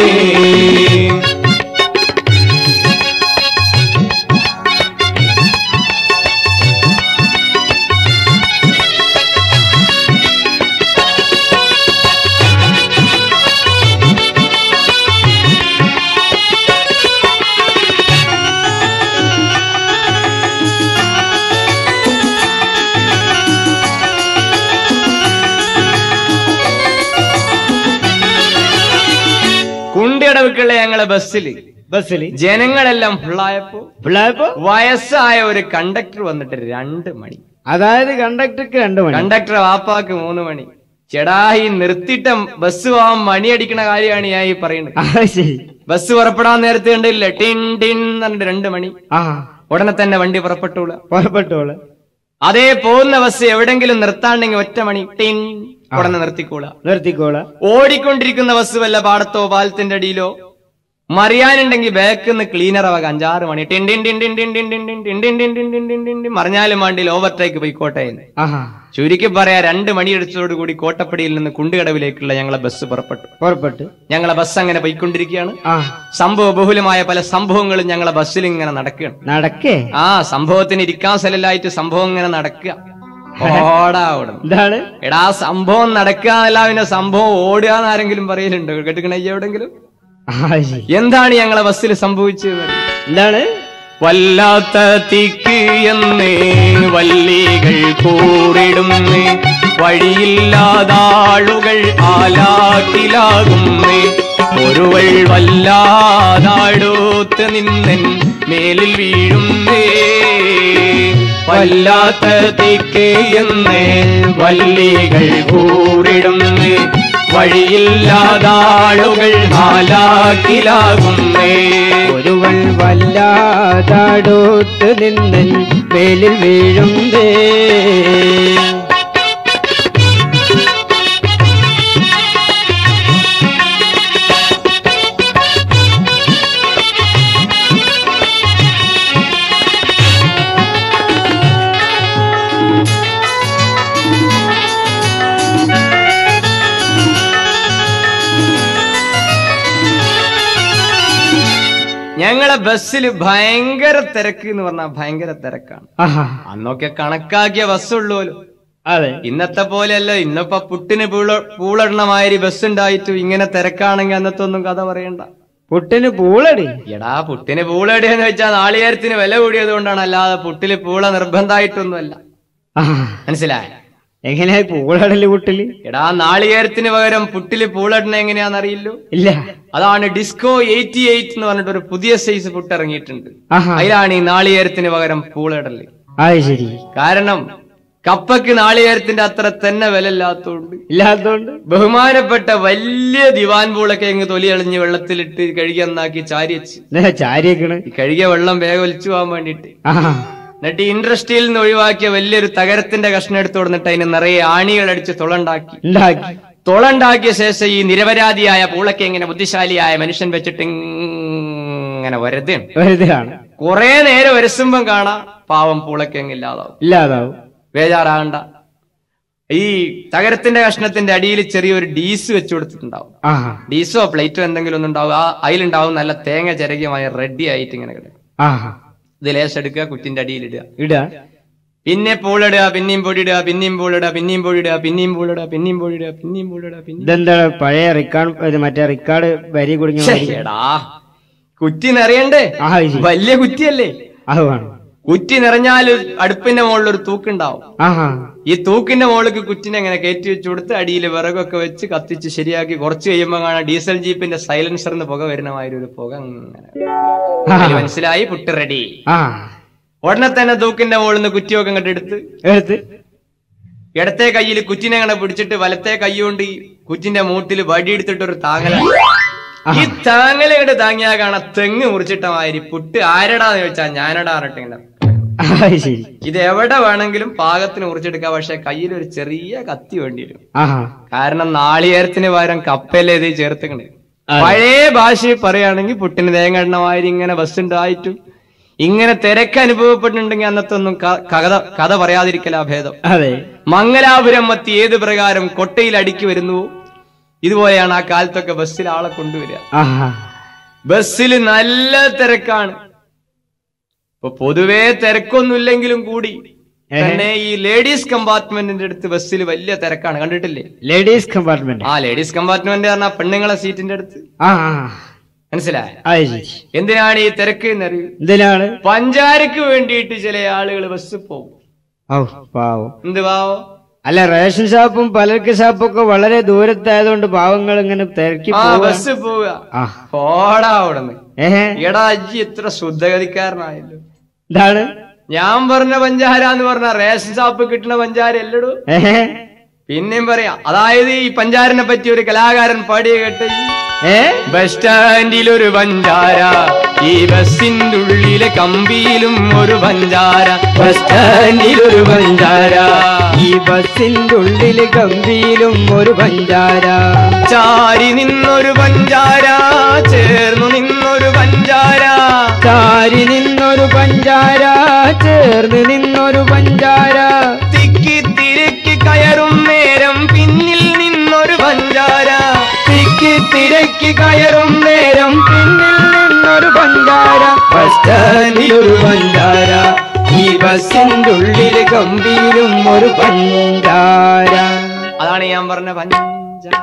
കുണ്ടിയടവുക്കുള്ള ഞങ്ങളെ ബസ്സിൽ ബസ്സിൽ ജനങ്ങളെല്ലാം ഫുള്ളായപ്പോ പിള്ളേപ്പോ വയസ്സായ ഒരു കണ്ടക്ടർ വന്നിട്ട് രണ്ട് മണി അതായത് കണ്ടക്ടർക്ക് രണ്ടു മണി കണ്ടക്ടർ വാപ്പാക്ക് മൂന്ന് മണി ചെടായി നിർത്തിയിട്ട ബസ് പോവാൻ മണി അടിക്കണ കാര്യമാണ് ഞാൻ ഈ പറയുന്നത് ആ ശരി ബസ് പുറപ്പെടാൻ നേരത്തെ കണ്ടില്ല ടിൻ ടിൻ എന്ന് പറഞ്ഞിട്ട് രണ്ട് മണി ആ ഉടനെ തന്നെ വണ്ടി പുറപ്പെട്ടോളൂ പുറപ്പെട്ടോള് അതേ പോകുന്ന ബസ് എവിടെങ്കിലും നിർത്താണ്ടെങ്കിൽ ഒറ്റ മണി ടിൻ ഉടനെ നിർത്തിക്കോളാ നിർത്തിക്കോള ഓടിക്കൊണ്ടിരിക്കുന്ന ബസ് വല്ല പാടത്തോ പാലത്തിന്റെ അടിയിലോ മറിയാനുണ്ടെങ്കിൽ ബാക്കിന്ന് ക്ലീനർ ആവാം അഞ്ചാറ് മണി ടിൻ ടിൻ ടിൻ ടിൻ ടിൻ ടിൻ ടിൻ ടിൻ ടിൻ ടിൻ ടിൻ ടിൻ ടിൻ ടിൻ ടിൻ ടിൻ മറിഞ്ഞാലും വണ്ടിയിൽ ഓവർടേക്ക് പോയിക്കോട്ടെ എന്ന് ആഹാ ചുരുക്കി പറയാ രണ്ട് മണിയടിച്ചതോട് കൂടി കോട്ടപ്പടിയിൽ നിന്ന് കുണ്ടുകടവിലേക്കുള്ള ഞങ്ങളെ ബസ് പുറപ്പെട്ടു പുറപ്പെട്ടു ഞങ്ങളെ ബസ് അങ്ങനെ പോയിക്കൊണ്ടിരിക്കുകയാണ് ആ സംഭവ ബഹുലമായ പല സംഭവങ്ങളും ഞങ്ങളെ ബസ്സിൽ ഇങ്ങനെ നടക്കുകയാണ് നടക്കേ ആ സംഭവത്തിന് ഇരിക്കാൻ സ്ഥലമില്ലായിട്ട് സംഭവം ഇങ്ങനെ നടക്കുക ഓടാ ഓടും എന്താണ് എടാ സംഭവം നടക്കുക എന്നല്ല പിന്നെ സംഭവം ഓടുക എന്ന് ആരെങ്കിലും പറയലുണ്ടോ കേട്ടിക്കണ എവിടെങ്കിലും ആ ശരി എന്താണ് ഞങ്ങളെ ബസ്സിൽ സംഭവിച്ചത് എന്താണ് വല്ലാത്ത തിക്ക് എന്ന് വല്ലികൾ കൂറിടുന്നു വഴിയില്ലാതാളുകൾ ആലാക്കിലാകുന്നു ഒരുവൾ വല്ലാതാടൂത്ത് നിന്നൻ മേലിൽ വീഴുന്നേ വല്ലാത്ത തിക്ക് എന്ന് വല്ലികൾ കൂറിടുന്നു വഴിയില്ലാതാളുകൾ ആലാക്കിലാകുന്നേ ഒരുവൾ വല്ലാതാടോത്ത് നിന്നൻ മേലിൽ വീഴുന്നേ ഞങ്ങളെ ബസ്സിൽ ഭയങ്കര തിരക്ക് എന്ന് പറഞ്ഞാൽ ഭയങ്കര തിരക്കാണ് ആഹാ അന്നൊക്കെ കണക്കാക്കിയ ബസ്സുള്ളൂല്ലോ അതെ ഇന്നത്തെ പോലെയല്ല ഇന്നിപ്പോ പുട്ടിന് പൂള പൂളിടണ മാതിരി ബസ് ഉണ്ടായിട്ടും ഇങ്ങനെ തിരക്കാണെങ്കിൽ അന്നത്തെ ഒന്നും കഥ പറയണ്ട പുട്ടിന് പൂളടി എടാ പുട്ടിന് പൂളടിയെന്ന് വെച്ചാൽ നാളികേരത്തിന് വില കൂടിയത് കൊണ്ടാണ് അല്ലാതെ പുട്ടില് പൂള നിർബന്ധമായിട്ടൊന്നുമല്ല ആ മനസ്സിലായ എങ്ങനെയാ പൂളടല് പുട്ടില് എടാ നാളികേരത്തിന് പകരം പുട്ടില് പൂളിടണ എങ്ങനെയാണെന്നറിയില്ലോ ഇല്ല അതാണ് ഡിസ്കോ എയ്റ്റി എയ്റ്റ് എന്ന് പറഞ്ഞിട്ട് ഒരു പുതിയ സൈസ് പുട്ട് ഇറങ്ങിയിട്ടുണ്ട് ആഹാ അതിലാണ് ഈ നാളികേരത്തിന് പകരം പൂളിടല് അത് ശരി കാരണം കപ്പയ്ക്ക് നാളികേരത്തിന്റെ അത്ര തന്നെ വില ഇല്ലാത്തതുകൊണ്ട് ഇല്ലാത്തോണ്ട് ബഹുമാനപ്പെട്ട വലിയ ദിവാൻ പൂളൊക്കെ ഇങ്ങ് തൊലി എളിഞ്ഞ് വെള്ളത്തിലിട്ട് കഴുകി എന്നാക്കി ചാരി വെച്ച് ഇതാ ചാരിയേക്കണ് ഈ കഴുകിയ വെള്ളം വേഗം ഒലിച്ചു പോകാൻ വേണ്ടിയിട്ട് ആഹാ എന്നിട്ട് ഈ ഇൻഡസ്ട്രിയിൽ നിന്ന് ഒഴിവാക്കിയ വലിയൊരു തകരത്തിന്റെ കഷ്ണം എടുത്തു കൊടുത്തിട്ട് അതിന് നിറയെ ആണികൾ അടിച്ച് തുളണ്ടാക്കി ഉണ്ടാക്കി തുളണ്ടാക്കിയ ശേഷം ഈ നിരപരാധിയായ പൂളയ്ക്ക് ഇങ്ങനെ ബുദ്ധിശാലിയായ മനുഷ്യൻ വെച്ചിട്ട് ഇങ്ങനെ വരതാണ് വെറുതെയാണ് കുറെ നേരം വരസുമ്പം കാണാം പാവം പൂളയ്ക്കങ്ങ് ഇല്ലാതാവും ഇല്ലാതാവും ബേജാറാകണ്ട ഈ തകരത്തിന്റെ കഷ്ണത്തിന്റെ അടിയിൽ ചെറിയൊരു ഡീസ് വെച്ച് കൊടുത്തിട്ടുണ്ടാവും ആഹാ ഡീസോ പ്ലേറ്റോ എന്തെങ്കിലും ഒന്നും ഉണ്ടാവും ആ അതിലുണ്ടാവും നല്ല തേങ്ങ ചിരകിയമായ റെഡി ആയിട്ട് ഇങ്ങനെ കിടക്കും ആഹാ ഇത് ലേശം എടുക്കുക കുറ്റിന്റെ അടിയിലിടുക ഇടാ പിന്നെ പൂളിടുക പിന്നെയും പൊടിയിടുക പിന്നെയും പൂളിടുക പിന്നെയും പൊടിയിടുക പിന്നെയും പൂളിടുക പിന്നെയും പൊടിയിടുക പിന്നെയും പൂളിടുക പിന്നെ ഇതെന്താ പഴയ റിക്കാർഡ് ഇത് മറ്റേ റിക്കാർഡ് വരി കുടുങ്ങി എടാ കുറ്റി നിറയണ്ടേ ആ ഇത് ശരി. വലിയ കുറ്റിയല്ലേ അത് വേണം കുറ്റി നിറഞ്ഞാൽ അടുപ്പിന്റെ മുകളിൽ ഒരു തൂക്കുണ്ടാവും ആഹാ ഈ തൂക്കിന്റെ മുകളിലേക്ക് കുറ്റിനെ ഇങ്ങനെ കയറ്റി വെച്ച് കൊടുത്ത് അടിയിൽ വിറകൊക്കെ വെച്ച് കത്തിച്ച് ശരിയാക്കി കുറച്ച് കഴിയുമ്പോൾ കാണാം ഡീസൽ ജീപ്പിന്റെ സൈലൻസറിന് പുക വരുന്ന മാതിരി ഒരു പുക അങ്ങനെ അതില് മനസ്സിലായി പുട്ട് റെഡി ആ ഉടനെ തന്നെ തൂക്കിന്റെ മുകളിൽ നിന്ന് കുറ്റിയൊക്കെ അങ്ങോട്ട് എടുത്ത് എടുത്ത് ഇടത്തെ കയ്യിൽ കുറ്റിനെ അങ്ങനെ പിടിച്ചിട്ട് വലത്തെ കൈ കൊണ്ട് ഈ കുറ്റിന്റെ മൂട്ടിൽ വടിയെടുത്തിട്ട് ഒരു താങ്ങല ഈ താങ്ങല ഇങ്ങോട്ട് താങ്ങിയാ കാണാം തെങ്ങ് മുറിച്ചിട്ട മാതിരി പുട്ട് ആരടാന്ന് ചോദിച്ചാ ഞാനടാ പറഞ്ഞിട്ട് ഇങ്ങനെ ആ, അത് ശരി ഇത് എവിടെ വേണമെങ്കിലും പാകത്തിന് മുറിച്ചെടുക്കാം പക്ഷെ കയ്യിൽ ഒരു ചെറിയ കത്തി വേണ്ടി വരും ആഹാ കാരണം നാളികേരത്തിന് പകരം കപ്പല്ലേ ഇത് ചേർത്തുക്കണേ അതെ. പഴയ ഭാഷയിൽ പറയുകയാണെങ്കിൽ പുട്ടിന് തേങ്ങ എണ്ണമാതിരി ഇങ്ങനെ ബസ് ഉണ്ടായിട്ടും ഇങ്ങനെ തിരക്ക് അനുഭവപ്പെട്ടിട്ടുണ്ടെങ്കിൽ അന്നത്തെ ഒന്നും ക- കഥ കഥ പറയാതിരിക്കലാ ഭേദം അതെ മംഗലാപുരം മത്തി ഏത് പ്രകാരം കൊട്ടയിൽ അടുക്കി വരുന്നുവോ ഇതുപോലെയാണ് ആ കാലത്തൊക്കെ ബസ്സിൽ ആളെ കൊണ്ടുവരിക ആഹാ ബസ്സിൽ നല്ല തിരക്കാണ് ഇപ്പൊ പൊതുവേ തിരക്കൊന്നുമില്ലെങ്കിലും കൂടി തന്നെ ഈ ലേഡീസ് കമ്പാർട്ട്മെന്റിന്റെ അടുത്ത് ബസ്സിൽ വലിയ തിരക്കാണ് കണ്ടിട്ടില്ലേ ലേഡീസ് കമ്പാർട്ട്മെന്റ് ആ ലേഡീസ് കമ്പാർട്ട്മെന്റ് പറഞ്ഞാൽ പെണ്ണുങ്ങളെ സീറ്റിന്റെ അടുത്ത് ആ ആ. മനസ്സിലായ അത് ശരി എന്തിനാണ് ഈ തിരക്ക് എന്നറിയൂ എന്തിനാണ് പഞ്ചാരക്ക് വേണ്ടിയിട്ട് ചില ആളുകൾ ബസ് പോകും ഓ പാവം എന്ത് പാവോ അല്ല റേഷൻ ഷാപ്പും പലർക്ക് ഷാപ്പും ഒക്കെ വളരെ ദൂരത്തായതുകൊണ്ട് പാവങ്ങൾ ഇങ്ങനെ തിരക്കി ആ പോവാ ബസ് പോവുക ആ പോടാ അവിടുന്ന് ഏഹേ എടാ അജ്ജി എത്ര ശുദ്ധഗതിക്കാരനായല്ലോ എന്താണ് ഞാൻ പറഞ്ഞ പഞ്ചാര എന്ന് പറഞ്ഞ റേഷൻ ഷാപ്പ് കിട്ടുന്ന പഞ്ചാര അല്ലടോ ഏഹേ പിന്നെയും പറയാം അതായത് ഈ പഞ്ചാരനെ പറ്റി ഒരു കലാകാരൻ പാടിയ കേട്ട് ഏ ബസ് സ്റ്റാൻഡിൽ ഒരു പഞ്ചാര ഈ ബസിന്റെ ഉള്ളിലെ കമ്പിയിലും ഒരു പഞ്ചാര ബസ് സ്റ്റാൻഡിൽ ഒരു പഞ്ചാര ഈ ബസിന്റെ ഉള്ളില് കമ്പിയിലും ഒരു പഞ്ചാര ചാരി നിന്നൊരു പഞ്ചാര ചേർന്നു നിന്നൊരു പഞ്ചാര ചാരി നിന്നൊരു പഞ്ചാര ചേർന്ന് നിന്നൊരു പഞ്ചാര തിക്കി തിരക്കി കയറും നേരം പിന്നിൽ നിന്നൊരു പഞ്ചാര തിക്കി തിരക്കി കയറും നേരം പിന്നിൽ നിന്നൊരു പഞ്ചാര ബസ് സ്റ്റാൻഡിലൊരു പഞ്ചാര ഈ ബസിന്റെ ഉള്ളില് കമ്പിയിലും ഒരു പഞ്ചാര അതാണ് ഞാൻ പറഞ്ഞ പഞ്ചാര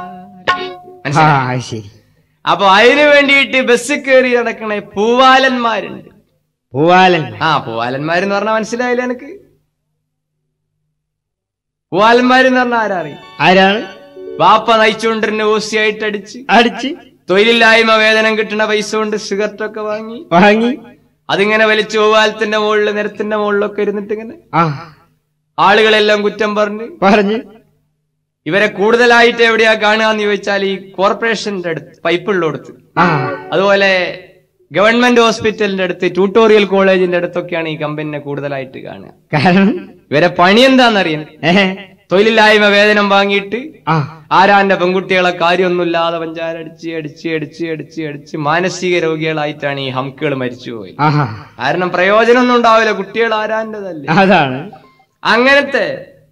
ആ മനസ്സിലായോ? ശരി അപ്പൊ അതിനു വേണ്ടിയിട്ട് ബസ് കയറി നടക്കണ പൂവാലന്മാരുണ്ട് പൂവാലൻ ആ പൂവാലന്മാരെന്ന് പറഞ്ഞാൽ മനസ്സിലായില്ല എനിക്ക് പൂവാലന്മാരെന്ന് പറഞ്ഞാൽ ആരാറിയും ആരാണ് വാപ്പ നയിച്ചുകൊണ്ടിരുന്ന ഓസിയായിട്ട് അടിച്ച് അടിച്ച് തൊഴിലില്ലായ്മ വേതനം കിട്ടുന്ന പൈസ കൊണ്ട് സിഗരറ്റ് ഒക്കെ വാങ്ങി വാങ്ങി അതിങ്ങനെ വലിച്ചു പൂവാലത്തിന്റെ മുകളിൽ നിരത്തിന്റെ മുകളിലൊക്കെ ഇരുന്നിട്ട് ഇങ്ങനെ ആ ആളുകളെല്ലാം കുറ്റം പറഞ്ഞ് പറഞ്ഞു ഇവരെ കൂടുതലായിട്ട് എവിടെയാ കാണുക ചോദിച്ചാൽ ഈ കോർപ്പറേഷന്റെ അടുത്ത് പൈപ്പുള്ളടുത്ത് ആ അതുപോലെ ഗവൺമെന്റ് ഹോസ്പിറ്റലിന്റെ അടുത്ത് ട്യൂട്ടോറിയൽ കോളേജിന്റെ അടുത്തൊക്കെയാണ് ഈ കമ്പനിനെ കൂടുതലായിട്ട് കാണുക കാരണം ഇവരെ പണി എന്താണെന്നറിയാം ഏഹ് തൊഴിലില്ലായ്മ വേതനം വാങ്ങിയിട്ട് ആ ആരാന്റെ പെൺകുട്ടികളെ കാര്യമൊന്നുമില്ലാതെ പഞ്ചാരടിച്ച് അടിച്ച് അടിച്ച് അടിച്ച് അടിച്ച് മാനസിക രോഗികളായിട്ടാണ് ഈ ഹംക്കുകൾ മരിച്ചുപോയി ആഹാ കാരണം പ്രയോജനമൊന്നും ഉണ്ടാവില്ല കുട്ടികൾ ആരാന്റെതല്ലേ അതാണ് അങ്ങനത്തെ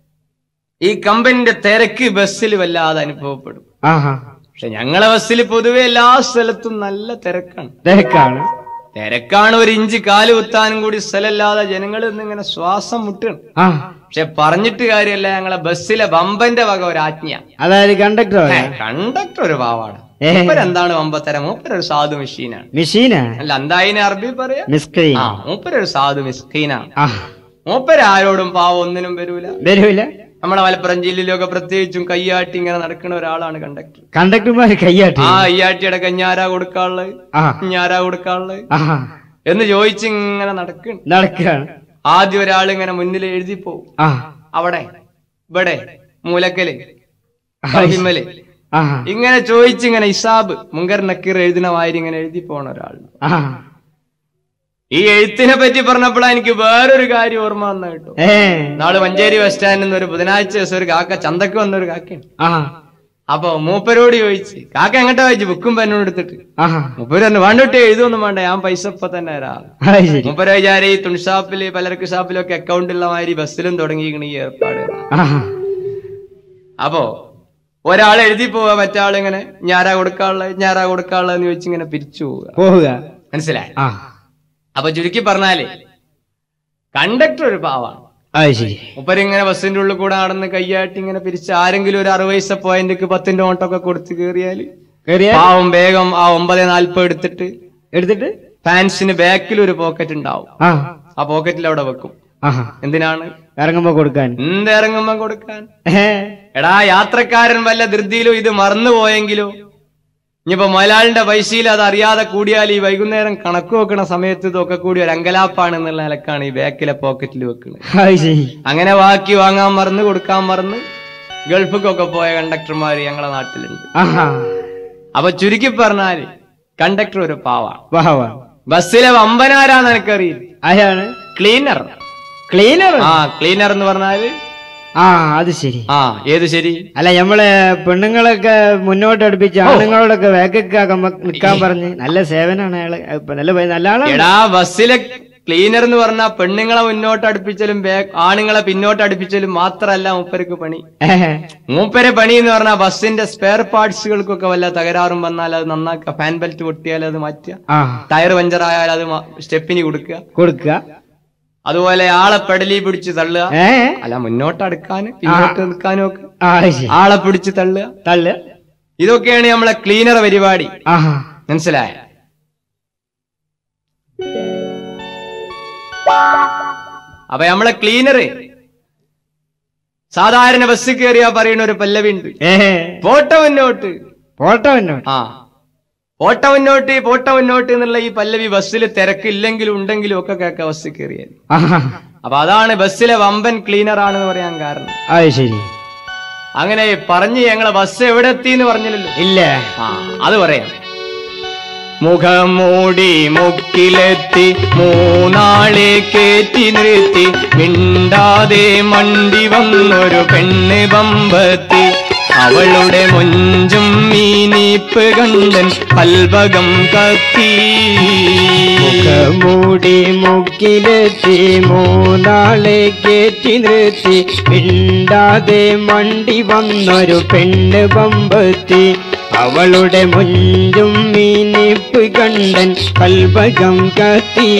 ഈ കമ്പനിന്റെ തിരക്ക് ബസ്സിൽ വല്ലാതെ അനുഭവപ്പെടും ആഹാ പക്ഷെ ഞങ്ങളെ ബസ്സിൽ പൊതുവെ എല്ലാ സ്ഥലത്തും നല്ല തിരക്കാണ് തിരക്കാണ് തിരക്കാണ് ഒരു ഇഞ്ച് കാല് കുത്താനും കൂടി സ്ഥലമില്ലാതെ ജനങ്ങൾ ഇന്നിങ്ങനെ ശ്വാസം മുട്ടണം ആ പക്ഷെ പറഞ്ഞിട്ട് കാര്യമല്ല ഞങ്ങളെ ബസ്സിലെ ബമ്പന്റെ വക ഒരു ആജ്ഞ അതായത് കണ്ടക്ടർ കണ്ടക്ടർ ഒരു പാവാണ് ഏ. മൂപ്പരെന്താണ് വമ്പത്തരം മൂപ്പരൊരു സാധു മെഷീനാണ് മെഷീനാ അല്ല എന്തായിനെ അറബി പറയാ മിസ്ക്രീൻ ആ മൂപ്പരൊരു സാധു മിസ്കീനാണ് ആ മൂപ്പര് ആരോടും പാവം ഒന്നിനും വരൂല വരൂല നമ്മളെ മലപ്പുറം ജില്ലയിലൊക്കെ പ്രത്യേകിച്ചും കയ്യാട്ടി ഇങ്ങനെ നടക്കുന്ന ഒരാളാണ് കണ്ടക്ടർ കണ്ടക്ടർമാര് കയ്യാട്ടി ആ അയ്യാട്ടിയുടെ കഞ്ഞാരാ കൊടുക്കാനുള്ളത് ആ ഞാരാ കൊടുക്കാനുള്ളത് ആഹാ എന്ന് ചോദിച്ച് ഇങ്ങനെ നടക്കണം നടക്കാണ് ആദ്യം ഒരാൾ ഇങ്ങനെ മുന്നിൽ എഴുതി പോവും ആ അവിടെ ഇവിടെ മൂലക്കല് കവിമല് ആഹാ ഇങ്ങനെ ചോദിച്ച് ഇങ്ങനെ ഇസാബ് മുങ്കർ നക്കീർ എഴുതുന്ന മാതിരി ഇങ്ങനെ എഴുതി പോണ ഒരാൾ ആ ഈ എഴുത്തിനെ പറ്റി പറഞ്ഞപ്പോഴാണ് എനിക്ക് വേറൊരു കാര്യം ഓർമ്മ വന്ന കേട്ടോ ഏ നാളെ മഞ്ചേരി ബസ് സ്റ്റാൻഡിൽ നിന്ന് ഒരു ബുധനാഴ്ച ദിവസം ഒരു കാക്ക ചന്തക്ക് വന്ന ഒരു കാക്കയാണ് ആ അപ്പൊ മൂപ്പരോട് ചോദിച്ച് കാക്ക എങ്ങോട്ടാ ചോദിച്ചു ബുക്കും പെന്നും എടുത്തിട്ട് ആഹാ മൂപ്പര് പറഞ്ഞു വേണ്ടിട്ട് എഴുതൊന്നും വേണ്ട ഞാൻ പൈസ ഇപ്പൊ തന്നെ തരാം അത് ശരി മൂപ്പര വിചാരം ഈ തുണിഷാപ്പില് പലർക്ക് ഷാപ്പിലൊക്കെ അക്കൗണ്ട് ഉള്ള മാതിരി ബസ്സിലും തുടങ്ങിയിരിക്കണ ഈ ഏർപ്പാട് ആഹാ അപ്പോ ഒരാൾ എഴുതി പോവാ മറ്റാൾ ഇങ്ങനെ ഞാരാ കൊടുക്കാനുള്ളത് ഞാരാ കൊടുക്കാനുള്ളത് എന്ന് ചോദിച്ച് ഇങ്ങനെ പിരിച്ചു പോവുക പോവുക മനസ്സിലായി ആ അപ്പൊ ചുരുക്കി പറഞ്ഞാല് കണ്ടക്ടർ ഒരു പാവാണ് അത് ശരി മുപ്പരിങ്ങനെ ബസ്സിന്റെ ഉള്ളിൽ കൂടെ നടന്ന് കയ്യാട്ടി ഇങ്ങനെ പിരിച്ച് ആരെങ്കിലും ഒരു അറുപത് പൈസ പോയിന്റിക്ക് പത്തിന്റെ ഓട്ടൊക്കെ കൊടുത്ത് കയറിയാല് കേറിയ പാവം വേഗം ആ ഒമ്പത് നാൽപ്പത് എടുത്തിട്ട് എടുത്തിട്ട് പാൻസിന് ബാക്കിൽ ഒരു പോക്കറ്റ് ഉണ്ടാവും ആ ആ പോക്കറ്റിൽ അവിടെ വെക്കും ആഹാ എന്തിനാണ് ഇറങ്ങുമ്പോ കൊടുക്കാൻ എന്ത് ഇറങ്ങുമ്പോ കൊടുക്കാൻ ഏ, എടാ യാത്രക്കാരൻ വല്ല ധൃതിയിലോ ഇത് മറന്നു പോയെങ്കിലോ ഇനിയിപ്പോ മലയാളിന്റെ പൈസയിൽ അത് അറിയാതെ കൂടിയാൽ ഈ വൈകുന്നേരം കണക്ക് വെക്കണ സമയത്ത് ഇതൊക്കെ കൂടി ഒരു അങ്കലാപ്പാണ് എന്നുള്ള നിലക്കാണ് ഈ ബാക്കിലെ പോക്കറ്റിൽ വെക്കുന്നത് അത് ശരി അങ്ങനെ ബാക്കി വാങ്ങാൻ മറന്ന് കൊടുക്കാൻ മറന്ന് ഗൾഫിക്കൊക്കെ പോയ കണ്ടക്ടർമാര് ഞങ്ങളെ നാട്ടിലുണ്ട് ആഹാ അപ്പൊ ചുരുക്കി പറഞ്ഞാല് കണ്ടക്ടർ ഒരു പാവാണ് വാവ ബസ്സിലെ വമ്പനാരാന്ന് എനിക്കറിയില്ല ആരാണ് ക്ലീനർ ക്ലീനർ ആ ക്ലീനർ എന്ന് പറഞ്ഞാല് ആ അത് ശരി ആ ഏത് ശരി അല്ല നമ്മളെ പെണ്ണുങ്ങളൊക്കെ മുന്നോട്ട് അടുപ്പിച്ച് ആണുങ്ങളോടൊക്കെ വേഗക്കാക്കാൻ നിക്കാൻ പറഞ്ഞ് നല്ല സേവനാണ് അയാള് ഇപ്പൊ നല്ല പൈ- നല്ല ആളാണ് എടാ ബസ്സിലെ ക്ലീനർ എന്ന് പറഞ്ഞാൽ പെണ്ണുങ്ങളെ മുന്നോട്ട് അടുപ്പിച്ചാലും ബേ- ആണുങ്ങളെ പിന്നോട്ട് അടുപ്പിച്ചാലും മാത്രല്ല മൂപ്പർക്ക് പണി ഏഹ്. മൂപ്പരെ പണി എന്ന് പറഞ്ഞാൽ ബസ്സിന്റെ സ്പെയർ പാർട്സുകൾക്കൊക്കെ വല്ല തകരാറും വന്നാൽ അത് നന്നാക്കുക ഫാൻ ബെൽറ്റ് പൊട്ടിയാൽ അത് മാറ്റുക ആ ടയർ പഞ്ചർ ആയാൽ അത് സ്റ്റെപ്പിന് കൊടുക്കുക കൊടുക്കുക അതുപോലെ ആളെ പെടലി പിടിച്ച് തള്ളുക ഏ അല്ല മുന്നോട്ട് അടുക്കാനും പിന്നോട്ട് നിൽക്കാനും ഒക്കെ ആ അത് ശരി ആളെ പിടിച്ച് തള്ളുക തള്ളു ഇതൊക്കെയാണ് നമ്മളെ ക്ലീനർ പരിപാടി ആഹാ മനസ്സിലായ അപ്പൊ നമ്മളെ ക്ലീനർ സാധാരണ ബസ് കയറിയാ പറയുന്ന ഒരു പല്ലവി ഉണ്ട് ഏ പോട്ട മുന്നോട്ട് ഫോട്ടോ എന്നോട് ആ പോട്ട മുന്നോട്ട് പോട്ട മുന്നോട്ട് എന്നുള്ള ഈ പല്ലവി ബസ്സിൽ തിരക്കില്ലെങ്കിലും ഉണ്ടെങ്കിലും ഒക്കെ കേൾക്ക ബസ് കയറിയാൽ ആഹാ അപ്പൊ അതാണ് ബസ്സിലെ വമ്പൻ ക്ലീനർ ആണെന്ന് പറയാൻ കാരണം അത് ശരി അങ്ങനെ പറഞ്ഞ് ഞങ്ങളെ ബസ് എവിടെ എത്തി എന്ന് പറഞ്ഞില്ലല്ലോ ഇല്ല ആ അത് പറയാം മുഖം മൂടി മുക്കിലെത്തി മൂന്നാളെ കേറ്റി നിർത്തി മിണ്ടാതെ മണ്ടി വന്നൊരു പെണ്ണ് ബമ്പത്തി അവളുടെ മൊഞ്ചും മീനിപ്പ് കണ്ടൻ കൽവകം കത്തി മൂടി മുക്കിലെത്തി മൂന്നാളെ കേറ്റി നിർത്തി മിണ്ടാതെ മണ്ടി വന്നൊരു പെണ്ണ് പമ്പത്തി അവളുടെ മുഞ്ചും മീനിപ്പ് കണ്ടൻ കൽപകം കത്തി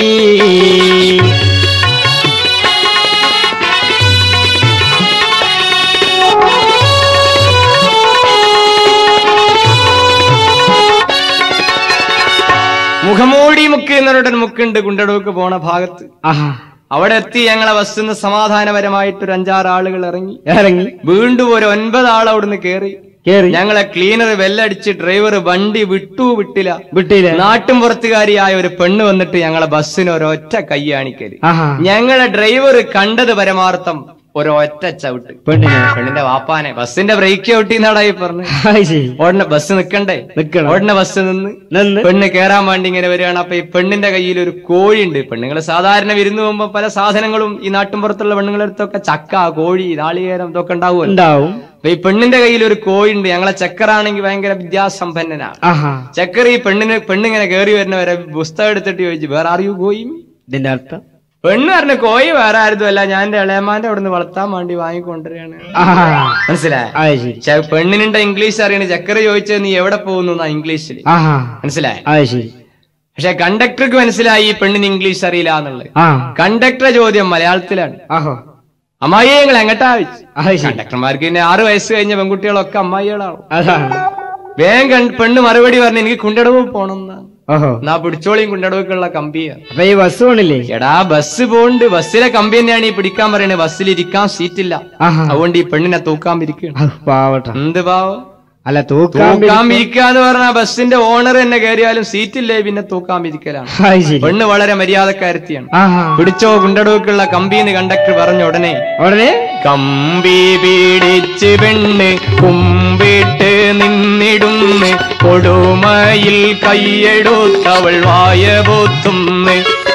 മുഖമൂടി മുക്ക് എന്നൊരു മുക്കുണ്ട് കുണ്ടടൂക്ക് പോണ ഭാഗത്ത് ആഹാ അവിടെ എത്തി ഞങ്ങളെ ബസ്സിന്ന് സമാധാനപരമായിട്ട് ഒരു അഞ്ചാറ് ആളുകൾ ഇറങ്ങി ഇറങ്ങി വീണ്ടും ഒരു ഒൻപത് ആൾ അവിടുന്ന് കേറി കേറി ഞങ്ങളെ ക്ലീനർ വെല്ലടിച്ച് ഡ്രൈവർ വണ്ടി വിട്ടു വിട്ടില്ല വിട്ടില്ല നാട്ടും പുറത്തുകാരിയായ ഒരു പെണ്ണ് വന്നിട്ട് ഞങ്ങളെ ബസ്സിന് ഒരൊറ്റ കൈയാണിക്കല് ആഹാ ഞങ്ങളെ ഡ്രൈവർ കണ്ടത് പരമാർത്ഥം ഒരൊറ്റ ചവിട്ട് പെണ്ണിനെ പെണ്ണിന്റെ വാപ്പാനെ ബസ്സിന്റെ ബ്രേക്ക് ചവിട്ടിന്നാടായി പറഞ്ഞു അത് ശരി ഓടനെ ബസ് നിക്കണ്ടേ നിക്കണം ഓടനെ ബസ് നിന്ന് നിന്ന് പെണ്ണ് കേറാൻ വേണ്ടി ഇങ്ങനെ വരികയാണ് അപ്പൊ ഈ പെണ്ണിന്റെ കയ്യിൽ ഒരു കോഴിയുണ്ട് പെണ്ണുങ്ങൾ സാധാരണ വിരുന്ന് പോകുമ്പോ പല സാധനങ്ങളും ഈ നാട്ടും പുറത്തുള്ള പെണ്ണുങ്ങളുടെ അടുത്തൊക്കെ ചക്ക കോഴി നാളികേരം ഇതൊക്കെ ഉണ്ടാവുമല്ലോ ഉണ്ടാവും അപ്പൊ ഈ പെണ്ണിന്റെ കയ്യിൽ ഒരു കോഴിയുണ്ട് ഞങ്ങളെ ചക്കറാണെങ്കിൽ ഭയങ്കര വിദ്യാസമ്പന്നനാണ് ആഹാ ചക്കർ ഈ പെണ്ണിന് പെണ്ണിങ്ങനെ കയറി വരുന്നവരെ പുസ്തകം എടുത്തിട്ട് ചോദിച്ചു വേറെ അറിയൂ കോയും ഇതിന്റെ അർത്ഥം പെണ്ണ് പറഞ്ഞ കോഴി വേറെ ആരും അല്ല ഞാൻ എന്റെ ഇളയമാന്റെ അവിടെ നിന്ന് വളർത്താൻ വേണ്ടി വാങ്ങിക്കൊണ്ടുവരികയാണ് ആഹാ മനസ്സിലായ അത് ശരി ചെ- പെണ്ണിനുണ്ട് ഇംഗ്ലീഷ് അറിയണ ചക്കര ചോദിച്ചത് നീ എവിടെ പോകുന്നു എന്നാ ഇംഗ്ലീഷിൽ ആഹാ മനസ്സിലായ അത് ശരി പക്ഷെ കണ്ടക്ടർക്ക് മനസ്സിലായി ഈ പെണ്ണിന് ഇംഗ്ലീഷ് അറിയില്ല എന്നുള്ളത് ആ കണ്ടക്ടറെ ചോദ്യം മലയാളത്തിലാണ് ആഹോ അമ്മായി ഞങ്ങൾ എങ്ങട്ടാ വെച്ച് അത് ശരി കണ്ടക്ടർമാർക്ക് പിന്നെ ആറ് വയസ്സ് കഴിഞ്ഞ പെൺകുട്ടികളൊക്കെ അമ്മായികളാണ് അതാണ് വേഗം കൺ- പെണ്ണ് മറുപടി പറഞ്ഞു എനിക്ക് കുണ്ടടവ് പോണം എന്നാ ഓഹോ എന്നാ പിടിച്ചോളിയും കുണ്ടടവുക്കുള്ള കമ്പിയാ അപ്പൊ ഈ ബസ് പോണില്ലേ എടാ ബസ് പോണ്ട് ബസ്സിലെ കമ്പി തന്നെയാണ് ഈ പിടിക്കാൻ പറയണത് ബസ്സിൽ ഇരിക്കാൻ സീറ്റില്ല ആഹാ അതുകൊണ്ട് ഈ പെണ്ണിനെ തൂക്കാൻ ഇരിക്കണം ഔ, പാവട്ട എന്ത് പാവം അല്ല തൂക്കാൻ തൂക്കാൻ ഇരിക്കാന്ന് പറഞ്ഞാൽ ബസ്സിന്റെ ഓണർ തന്നെ കയറിയാലും സീറ്റില്ലേ പിന്നെ തൂക്കാൻ ഇരിക്കലാണ് അത് ശരി പെണ്ണ് വളരെ മര്യാദക്കാരത്തിയാണ് ആഹാ പിടിച്ചോ കുണ്ടടവുക്കുള്ള കമ്പിന്ന് കണ്ടക്ടർ പറഞ്ഞ ഉടനെ ഉടനെ കമ്പി പിടിച്ച് പെണ്ണ് കുമ്പിട്ട് നിന്നിടുന്ന് കൊടുമയിൽ കൈയെടുത്തവൾ വായ പൊത്തുന്ന്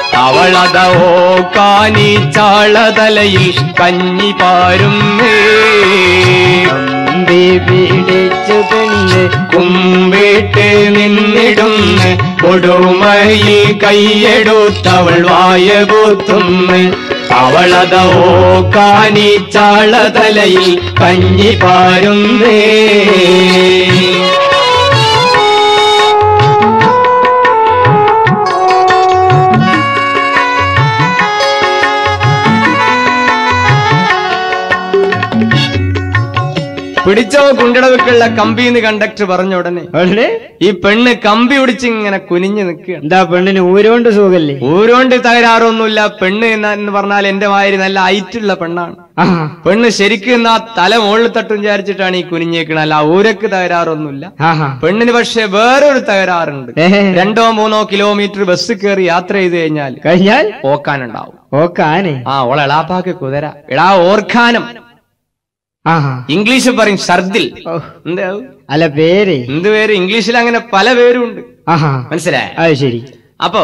അവളതോ കാനി ചാളതലയിൽ കഞ്ഞി പാരുന്നേ കമ്പി പിടിച്ചു പെണ്ണ് കുമ്പിട്ട് നിന്നിടുന്ന് കൊടുമയിൽ കൈയെടുത്തവൾ വായ പൊത്തുന്ന് അവളതോ കാനി ചാളതലയിൽ കഞ്ഞി പാരുന്നേ പിടിച്ചോ കുണ്ടിടവക്കുള്ള കമ്പിന്ന് കണ്ടക്ടർ പറഞ്ഞ ഉടനെ ഉടനെ ഈ പെണ്ണ് കമ്പി പിടിച്ച് ഇങ്ങനെ കുനിഞ്ഞു നിൽക്കുകയാണ് എന്താ പെണ്ണിന് ഊരോണ്ട് സുഖല്ലേ ഊരോണ്ട് തകരാറൊന്നുമില്ല പെണ്ണ് എന്ന- എന്ന് പറഞ്ഞാൽ എന്റെ മാതിരി നല്ല ഐറ്റുള്ള പെണ്ണാണ് ആ പെണ്ണ് ശരിക്കും ആ തല മുകളിൽ തട്ടും വിചാരിച്ചിട്ടാണ് ഈ കുനിഞ്ഞേക്കണ അല്ല ഊരക്ക് തകരാറൊന്നുമില്ല ആഹാ പെണ്ണിന് പക്ഷെ വേറൊരു തകരാറുണ്ട് ഏഹ്. രണ്ടോ മൂന്നോ കിലോമീറ്റർ ബസ് കയറി യാത്ര ചെയ്ത് കഴിഞ്ഞാൽ കഴിഞ്ഞാൽ ഓക്കാനുണ്ടാവും ഓക്കാനെ ആ ഓളെ എളാപ്പാക്ക് കുതിര എടാ ഓർക്കാനം ആഹാ ഇംഗ്ലീഷ് പറയും ഷർദിൽ ഓ എന്താ അല്ല പേര് എന്ത് പേര് ഇംഗ്ലീഷിൽ അങ്ങനെ പല പേരുണ്ട് ആഹാ മനസ്സിലായ അത് ശരി അപ്പോ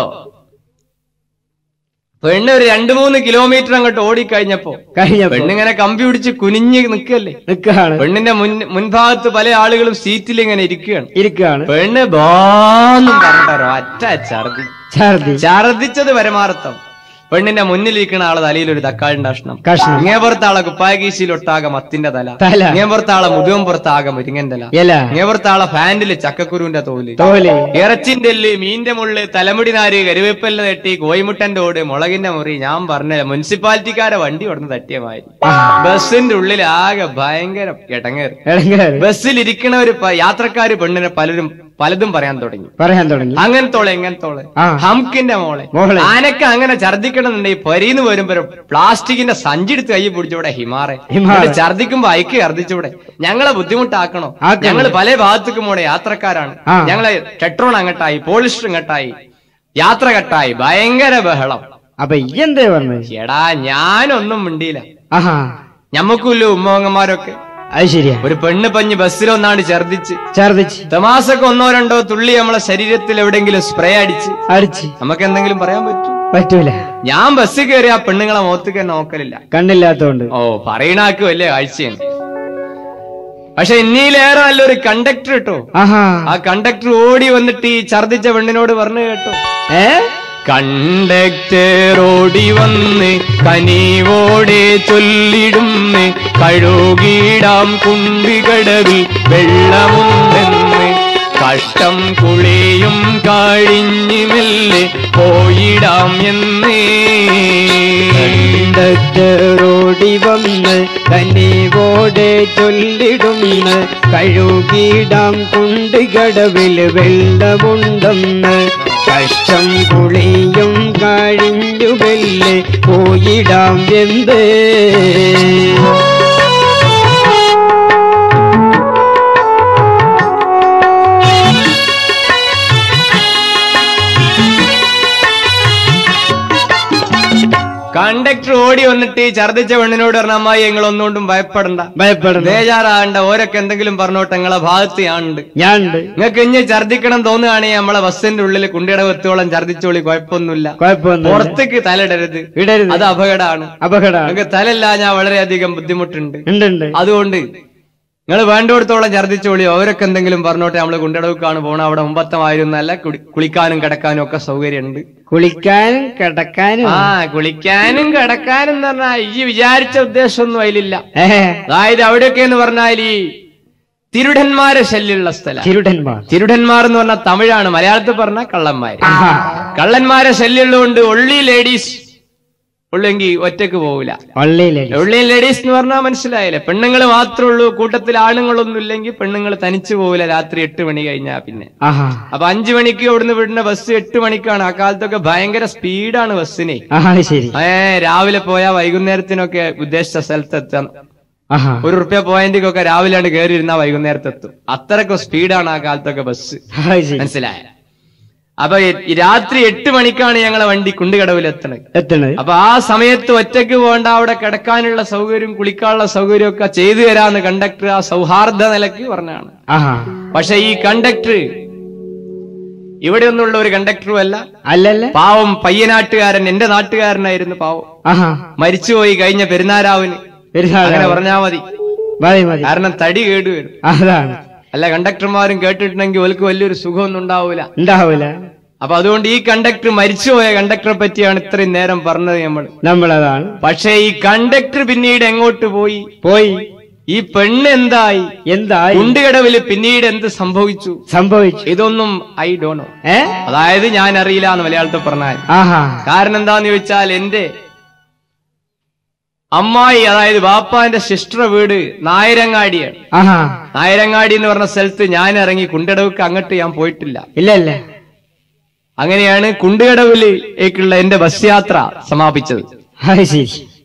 പെണ്ണ് ഒരു രണ്ടു മൂന്ന് കിലോമീറ്റർ അങ്ങോട്ട് ഓടിക്കഴിഞ്ഞപ്പോ കഴിഞ്ഞപ്പോ പെണ്ണിങ്ങനെ കമ്പി പിടിച്ച് കുനിഞ്ഞ് നിൽക്കല്ലേ നിക്കാണ് പെണ്ണിന്റെ മുൻ മുൻഭാഗത്ത് പല ആളുകളും സീറ്റിൽ ഇങ്ങനെ ഇരിക്കുകയാണ് ഇരിക്കാണ് പെണ്ണ് ബോന്നും പറഞ്ഞോ ഒറ്റ ഛർദി ഛർദി ഛർദിച്ചത് പരമാർത്ഥം പെണ്ണിന്റെ മുന്നിലിരിക്കുന്ന ആളെ തലയിൽ ഒരു തക്കാളിന്റെ കഷ്ണം കഷ്ണം ഇങ്ങേ പുറത്താളെ കുപ്പായകീശിയിലൊട്ടാകെ മത്തിന്റെ തല തല ഇങ്ങേ പുറത്താളെ മുതുകം പുറത്താകെ മുരിങ്ങന്റെ തല ഇല ഇങ്ങേ പുറത്താളെ ഫാൻഡില് ചക്കക്കുരുവിന്റെ തോല് തോല് ഇറച്ചിന്റെ എല്ല് മീന്റെ മുള്ള് തലമുടി നാര് കരുവേപ്പല്ല തട്ടി കോയിമുട്ടന്റെ ഓട് മുളകിന്റെ മുറി ഞാൻ പറഞ്ഞ മുനിസിപ്പാലിറ്റിക്കാരെ വണ്ടി ഉടന്ന് തട്ടിയ മാതിരി ബസ്സിന്റെ ഉള്ളിൽ ആകെ ഭയങ്കര ഇടങ്ങേറ് ഇടങ്ങേറ് ബസ്സിൽ ഇരിക്കണവര് പ- യാത്രക്കാര് പെണ്ണിനെ പലരും പലതും പറയാൻ തുടങ്ങി പറയാൻ തുടങ്ങി അങ്ങനത്തോളെ എങ്ങനത്തോളെ ആ. ഹംകിന്റെ മോളെ മോളെ. ആനക്ക് അങ്ങനെ ഛർദിക്കണമെന്നുണ്ടെങ്കിൽ പരീന്ന് വരുമ്പോ പ്ലാസ്റ്റിക്കിന്റെ സഞ്ചി എടുത്ത് കൈ പിടിച്ചൂടെ ഹിമാറെ ഹിമാറെ. എന്നിട്ട് ഛർദിക്കുമ്പോ അയക്ക് ഛർദിച്ചൂടെ ഞങ്ങളെ ബുദ്ധിമുട്ടാക്കണോ ആക്കണം. ഞങ്ങള് പല ഭാഗത്തേക്കും പോടെ യാത്രക്കാരാണ് ആ. ഞങ്ങളെ ടെട്രോൺ അങ്ങട്ടായി പോളിസ്റ്റർ ഇങ്ങട്ടായി യാത്ര കട്ടായി ഭയങ്കര ബഹളം അപ്പൊ ഈ എന്തേ പറഞ്ഞത് എടാ ഞാനൊന്നും മിണ്ടിയില്ല ആഹാ ഞമ്മക്കുല്ലോ ഉമ്മങ്ങന്മാരൊക്കെ അത് ശരിയാ ഒരു പെണ്ണ് പഞ്ഞ് ബസ്സിലൊന്നാണ്ട് ഛർദിച്ച് ഛർദിച്ച് തമാസക്ക് ഒന്നോ രണ്ടോ തുള്ളി നമ്മളെ ശരീരത്തിൽ എവിടെങ്കിലും സ്പ്രേ അടിച്ച് അടിച്ച് നമുക്ക് എന്തെങ്കിലും പറയാൻ പറ്റും പറ്റൂല ഞാൻ ബസ്സിൽ കയറി ആ പെണ്ണുങ്ങളെ മുഖത്തേക്ക് നോക്കലില്ല കണ്ണില്ലാത്തോണ്ട് ഓ പറയണാക്ക് വലിയ കാഴ്ചയാണ് പക്ഷെ ഇന്നിയിലേറെ നല്ലൊരു കണ്ടക്ടർ കേട്ടോ ആഹാ ആ കണ്ടക്ടർ ഓടി വന്നിട്ട് ഈ ഛർദിച്ച പെണ്ണിനോട് പറഞ്ഞു കേട്ടോ ഏ കണ്ടക്ടർ ഓടി വന്ന് കനിവോടെ ചൊല്ലിടുന്ന് കഴുകിടാം കുണ്ടികടവിൽ വെള്ളമുണ്ടെന്ന് കഷ്ടം കുളിയും കഴിഞ്ഞു മെല്ലെ പോയിടാം എന്നേ കണ്ടക്ടറോടി വന്ന് കനിവോടെ ചൊല്ലിടുന്ന് കഴുകിടാം കുണ്ടുകടവിൽ വെള്ളമുണ്ടെന്ന് കഷ്ടം കുളിയും കഴിഞ്ഞു വെല്ലെ പോയിടാം എന്ത് കണ്ടക്ടർ ഓടി വന്നിട്ട് ഈ ഛർദിച്ച പെണ്ണിനോട് പറഞ്ഞ അമ്മായി നിങ്ങൾ ഒന്നുകൊണ്ടും ഭയപ്പെടണ്ട ഭയപ്പെടുന്നു ബേജാറാകണ്ട ഓരൊക്കെ എന്തെങ്കിലും പറഞ്ഞോട്ടെ നിങ്ങളെ ഭാഗത്ത് ഞാനുണ്ട് ഞാനുണ്ട് നിങ്ങൾക്ക് ഇഞ്ഞ് ഛർദിക്കണം തോന്നുകയാണെങ്കിൽ നമ്മളെ ബസ്സിന്റെ ഉള്ളിൽ കുണ്ടിടവ് എത്തോളം ഛർദിച്ചോളി കുഴപ്പമൊന്നുമില്ല കുഴപ്പമൊന്നും പുറത്തേക്ക് തലയിടരുത് ഇടരുത് അത് അപകടമാണ് അപകടമാണ് നിങ്ങൾക്ക് തലല്ല ഞാൻ വളരെയധികം ബുദ്ധിമുട്ടുണ്ട് ഉണ്ട് ഉണ്ട് അതുകൊണ്ട് നിങ്ങൾ വേണ്ടോടത്തോളം ഛർദിച്ചോളി അവരൊക്കെ എന്തെങ്കിലും പറഞ്ഞോട്ടെ നമ്മള് കുണ്ടിടവുക്കാണ് പോണ അവിടെ മുമ്പത്തമായിരുന്നല്ല കുടി- കുളിക്കാനും കിടക്കാനും ഒക്കെ സൗകര്യമുണ്ട് കുളിക്കാനും കിടക്കാനും ആ കുളിക്കാനും കിടക്കാനും എന്ന് പറഞ്ഞാൽ ഈ വിചാരിച്ച ഉദ്ദേശമൊന്നും അതിലില്ല ഏ അതായത് അവിടെയൊക്കെ എന്ന് പറഞ്ഞാൽ ഈ തിരുടന്മാരെ ശല്യമുള്ള സ്ഥലം ചിരുടന്മാർ തിരുടന്മാർ എന്ന് പറഞ്ഞാൽ തമിഴാണ് മലയാളത്തിൽ പറഞ്ഞാൽ കള്ളന്മാര് ആഹാ. കള്ളന്മാരെ ശല്യമുള്ളതുകൊണ്ട് ഒള്ളി ലേഡീസ് ഉള്ളെങ്കിൽ ഒറ്റക്ക് പോവില്ല പള്ളിയിലെ ഒള്ളി ലേഡീസ് എന്ന് പറഞ്ഞാൽ മനസ്സിലായില്ലേ പെണ്ണുങ്ങൾ മാത്രമേ ഉള്ളൂ കൂട്ടത്തിൽ ആണുങ്ങളൊന്നും ഇല്ലെങ്കിൽ പെണ്ണുങ്ങൾ തനിച്ചു പോവില്ല രാത്രി എട്ട് മണി കഴിഞ്ഞാ പിന്നെ ആഹാ അപ്പൊ അഞ്ചു മണിക്ക് ഇവിടുന്ന് വിടുന്ന ബസ് എട്ട് മണിക്കാണ് ആ കാലത്തൊക്കെ ഭയങ്കര സ്പീഡാണ് ബസ്സിനെ ആഹാ ശരി ഏ രാവിലെ പോയാൽ വൈകുന്നേരത്തിനൊക്കെ ഉദ്ദേശിച്ച സ്ഥലത്ത് എത്താൻ ആഹാ ഒരു റുപ്യ പോയിന്റിക്കൊക്കെ രാവിലെ കയറി ഇരുന്നാൽ വൈകുന്നേരത്ത് എത്തും അത്രയൊക്കെ സ്പീഡാണ് ആ കാലത്തൊക്കെ ബസ് ആഹാ, ശരി മനസ്സിലായ അപ്പൊ ഈ- ഈ രാത്രി എട്ട് മണിക്കാണ് ഞങ്ങളെ വണ്ടി കുണ്ടുകടവിൽ എത്തണത് എത്തണത് അപ്പൊ ആ സമയത്ത് ഒറ്റയ്ക്ക് പോകണ്ട അവിടെ കിടക്കാനുള്ള സൗകര്യം കുളിക്കാനുള്ള സൗകര്യം ഒക്കെ ചെയ്തു തരാന്ന് കണ്ടക്ടർ ആ സൗഹാർദ്ദ നിലക്ക് പറഞ്ഞാണ് ആഹാ പക്ഷെ ഈ കണ്ടക്ടർ ഇവിടെ ഒന്നുള്ള ഒരു കണ്ടക്ടറും അല്ല അല്ലല്ല പാവം പയ്യനാട്ടുകാരൻ എന്റെ നാട്ടുകാരനായിരുന്നു പാവം ആഹാ മരിച്ചുപോയി കഴിഞ്ഞ പെരുന്നാരാവിന് പെരുന്നാൾ അങ്ങനെ പറഞ്ഞാ മതി മതി മതി കാരണം തടി കേടുവരും അതാണ് അല്ല കണ്ടക്ടർമാരും കേട്ടിട്ടുണ്ടെങ്കിൽ ഓൽക്ക് വലിയൊരു സുഖമൊന്നും ഉണ്ടാവൂല ഉണ്ടാവൂല അപ്പൊ അതുകൊണ്ട് ഈ കണ്ടക്ടർ മരിച്ചുപോയ കണ്ടക്ടറെ പറ്റിയാണ് ഇത്രയും നേരം പറഞ്ഞത് നമ്മൾ നമ്മളതാണ് പക്ഷേ ഈ കണ്ടക്ടർ പിന്നീട് എങ്ങോട്ട് പോയി പോയി ഈ പെണ്ണ് എന്തായി എന്തായി കുണ്ടുകടവില് പിന്നീട് എന്ത് സംഭവിച്ചു സംഭവിച്ചു ഇതൊന്നും ഐ ഡോണോ ഏ അതായത് ഞാൻ അറിയില്ല എന്ന് മലയാളത്തിൽ പറഞ്ഞാൽ ആഹാ കാരണം എന്താന്ന് ചോദിച്ചാൽ എന്റെ അമ്മായി അതായത് ബാപ്പാന്റെ സിസ്റ്റർ വീട് നായരങ്ങാടിയാണ് ആഹാ നായരങ്ങാടി എന്ന് പറഞ്ഞ സ്ഥലത്ത് ഞാൻ ഇറങ്ങി കുണ്ടടവുക്ക് അങ്ങോട്ട് ഞാൻ പോയിട്ടില്ല ഇല്ല ഇല്ല അങ്ങനെയാണ് കുണ്ടുകടവിലേക്കുള്ള എന്റെ ബസ് യാത്ര സമാപിച്ചത് അത് ശരി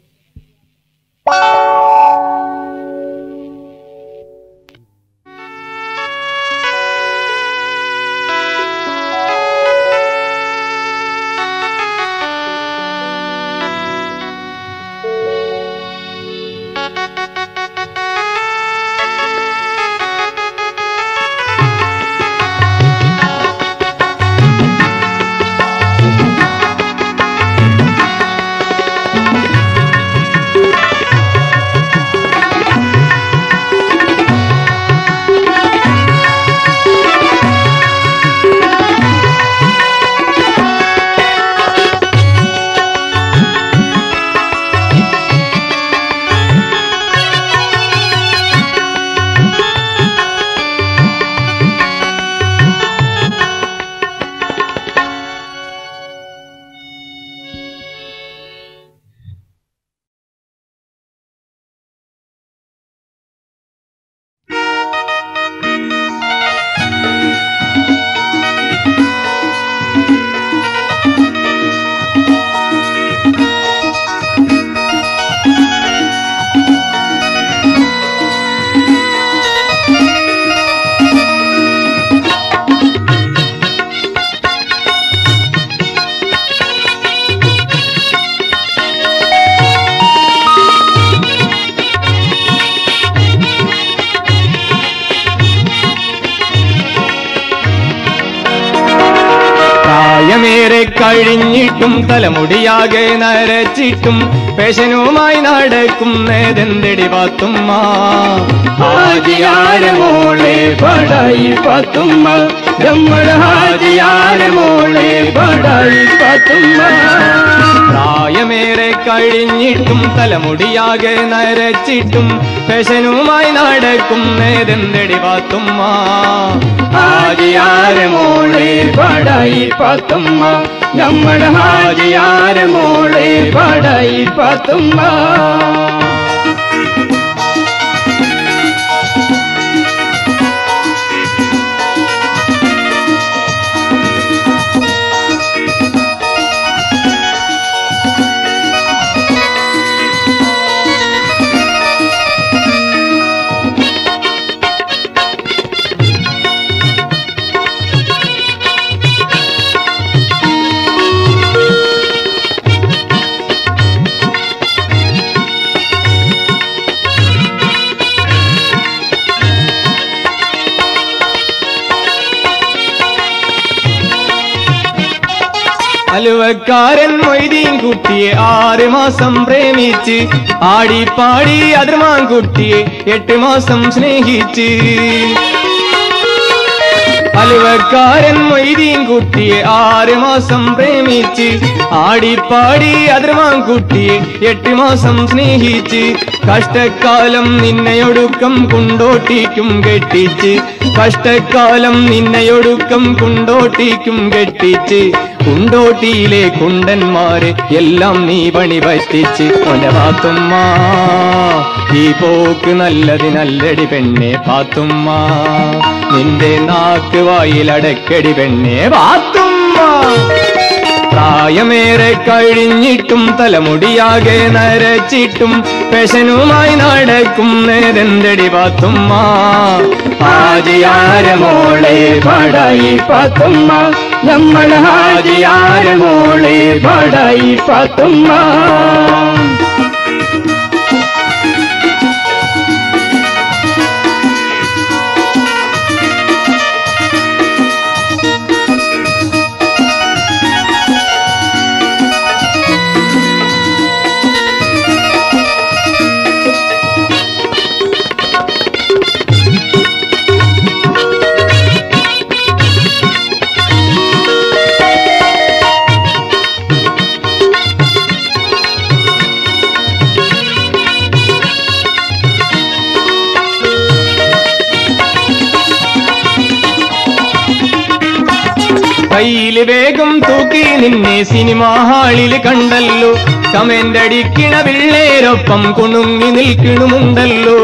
പ്രായമേറെ കഴിഞ്ഞിട്ടും തലമുടിയാകെ നരച്ചിട്ടും പേശനുമായി നടക്കുന്നതെന്തടി പാത്തുമ്മ ഹാജിയാരെ മോളെ പടായി പാത്തുമ്മ നമ്മൾ ഹാജിയാരെ മോളെ പടായി പാത്തുമ്മ പ്രായമേറെ കഴിഞ്ഞിട്ടും തലമുടിയാകെ നരച്ചിട്ടും പേശനുമായി നടക്കുന്നതെന്തടി പാത്തുമ്മ ഹാജിയാരെ മോളെ പടായി പാത്തുമ്മ നമ്മുടെ ഹാജിയാരെ മോളെ പടായി പാത്തുമ്മ അലുവക്കാരൻ മൊയ്തീൻ കുട്ടിയെ ആറ് മാസം പ്രേമിച്ച് ആടിപ്പാടി അതിർമാൻ കുട്ടിയെ എട്ട് മാസം സ്നേഹിച്ച് അലുവക്കാരൻ മൊയ്തീൻ കുട്ടിയെ ആറ് മാസം പ്രേമിച്ച് ആടിപ്പാടി അതിർമാൻ കുട്ടിയെ എട്ട് മാസം സ്നേഹിച്ച് കഷ്ടക്കാലം നിന്നെയൊടുക്കം കുണ്ടോട്ടിക്കും കെട്ടിച്ച് കഷ്ടക്കാലം നിന്നെയൊടുക്കം കുണ്ടോട്ടിക്കും കെട്ടിച്ച് കുണ്ടോട്ടിയിലെ കുണ്ടന്മാരെ എല്ലാം നീ പണി പറ്റിച്ച് ഒന്റെ പാത്തുമ്മ ഈ പോക്ക് നല്ലതിനല്ലടി പെണ്ണെ പാത്തുമ്മ നിന്റെ നാക്ക് വായിലടക്കടി പെണ്ണെ പാത്തുമ്മ പ്രായമേറെ കഴിഞ്ഞിട്ടും തലമുടിയാകെ നരച്ചിട്ടും പെശനുമായി നടക്കും നേരെന്തടി പാത്തുമ്മ ഹാജിയാര മോളെ പടായി പാത്തുമ്മ നമ്മൾ ഹാജിയാര മോളെ പടായി പാത്തുമ്മ കയ്യില് വേഗം തൂക്കി നിന്നെ സിനിമാ ഹാളില് കണ്ടല്ലോ കമന്റടിക്കണ പിള്ളേരൊപ്പം കുണുങ്ങി നിൽക്കണമുണ്ടല്ലോ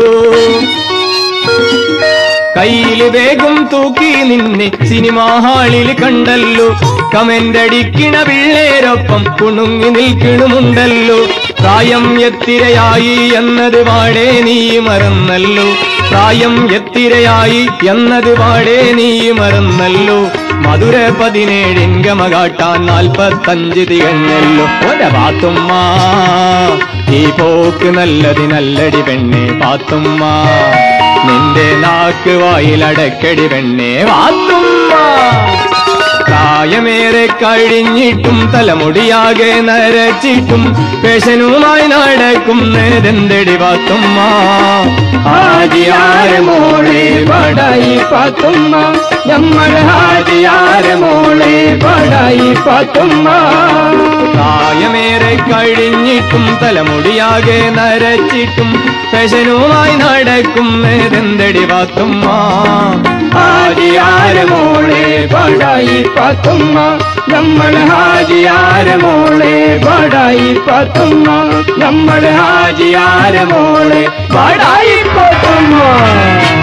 കയ്യില് വേഗം തൂക്കി നിന്നെ സിനിമാ ഹാളിൽ കണ്ടല്ലോ കമന്റടിക്കണ പിള്ളേരൊപ്പം കുണുങ്ങി നിൽക്കണമുണ്ടല്ലോ പ്രായം എത്തിരയായി എന്നത് പാടേ നീ മറന്നല്ലോ പ്രായം എത്തിരയായി എന്നത് പാടേ നീ മറന്നല്ലോ മധുര പതിനേഴിൻകമ കാട്ടാൻ നാൽപ്പത്തഞ്ച് തികഞ്ഞല്ലോ ഒര പാത്തുമ്മ ഈ പോക്ക് നല്ലതി നല്ലടി പെണ്ണെ പാത്തുമ്മ നിന്റെ നാക്ക് വായിലടക്കടി പെണ്ണെ പാത്തുമ്മ പ്രായമേറെ കഴിഞ്ഞിട്ടും തലമുടിയാകെ നരച്ചിട്ടും പേശനുമായി നടക്കുന്നതെന്തടി പാത്തുമ്മ ഹാജിയാര മോളെ പടായി പാത്തുമ്മ നമ്മൾ ഹാജിയാര മോളെ പടായി പാത്തുമ്മ പ്രായമേറെ കഴിഞ്ഞിട്ടും തലമുടിയാകെ നരച്ചിട്ടും പെശനുമായി നടക്കുന്നതെന്തടി പാത്തുമ്മ ഹാജിയാര മോളെ പടായി പാത്തുമ്മ നമ്മൾ ഹാജിയാര മോളെ പടായി പാത്തുമ്മ നമ്മൾ ഹാജിയാര മോളെ പടായി പാത്തുമ്മ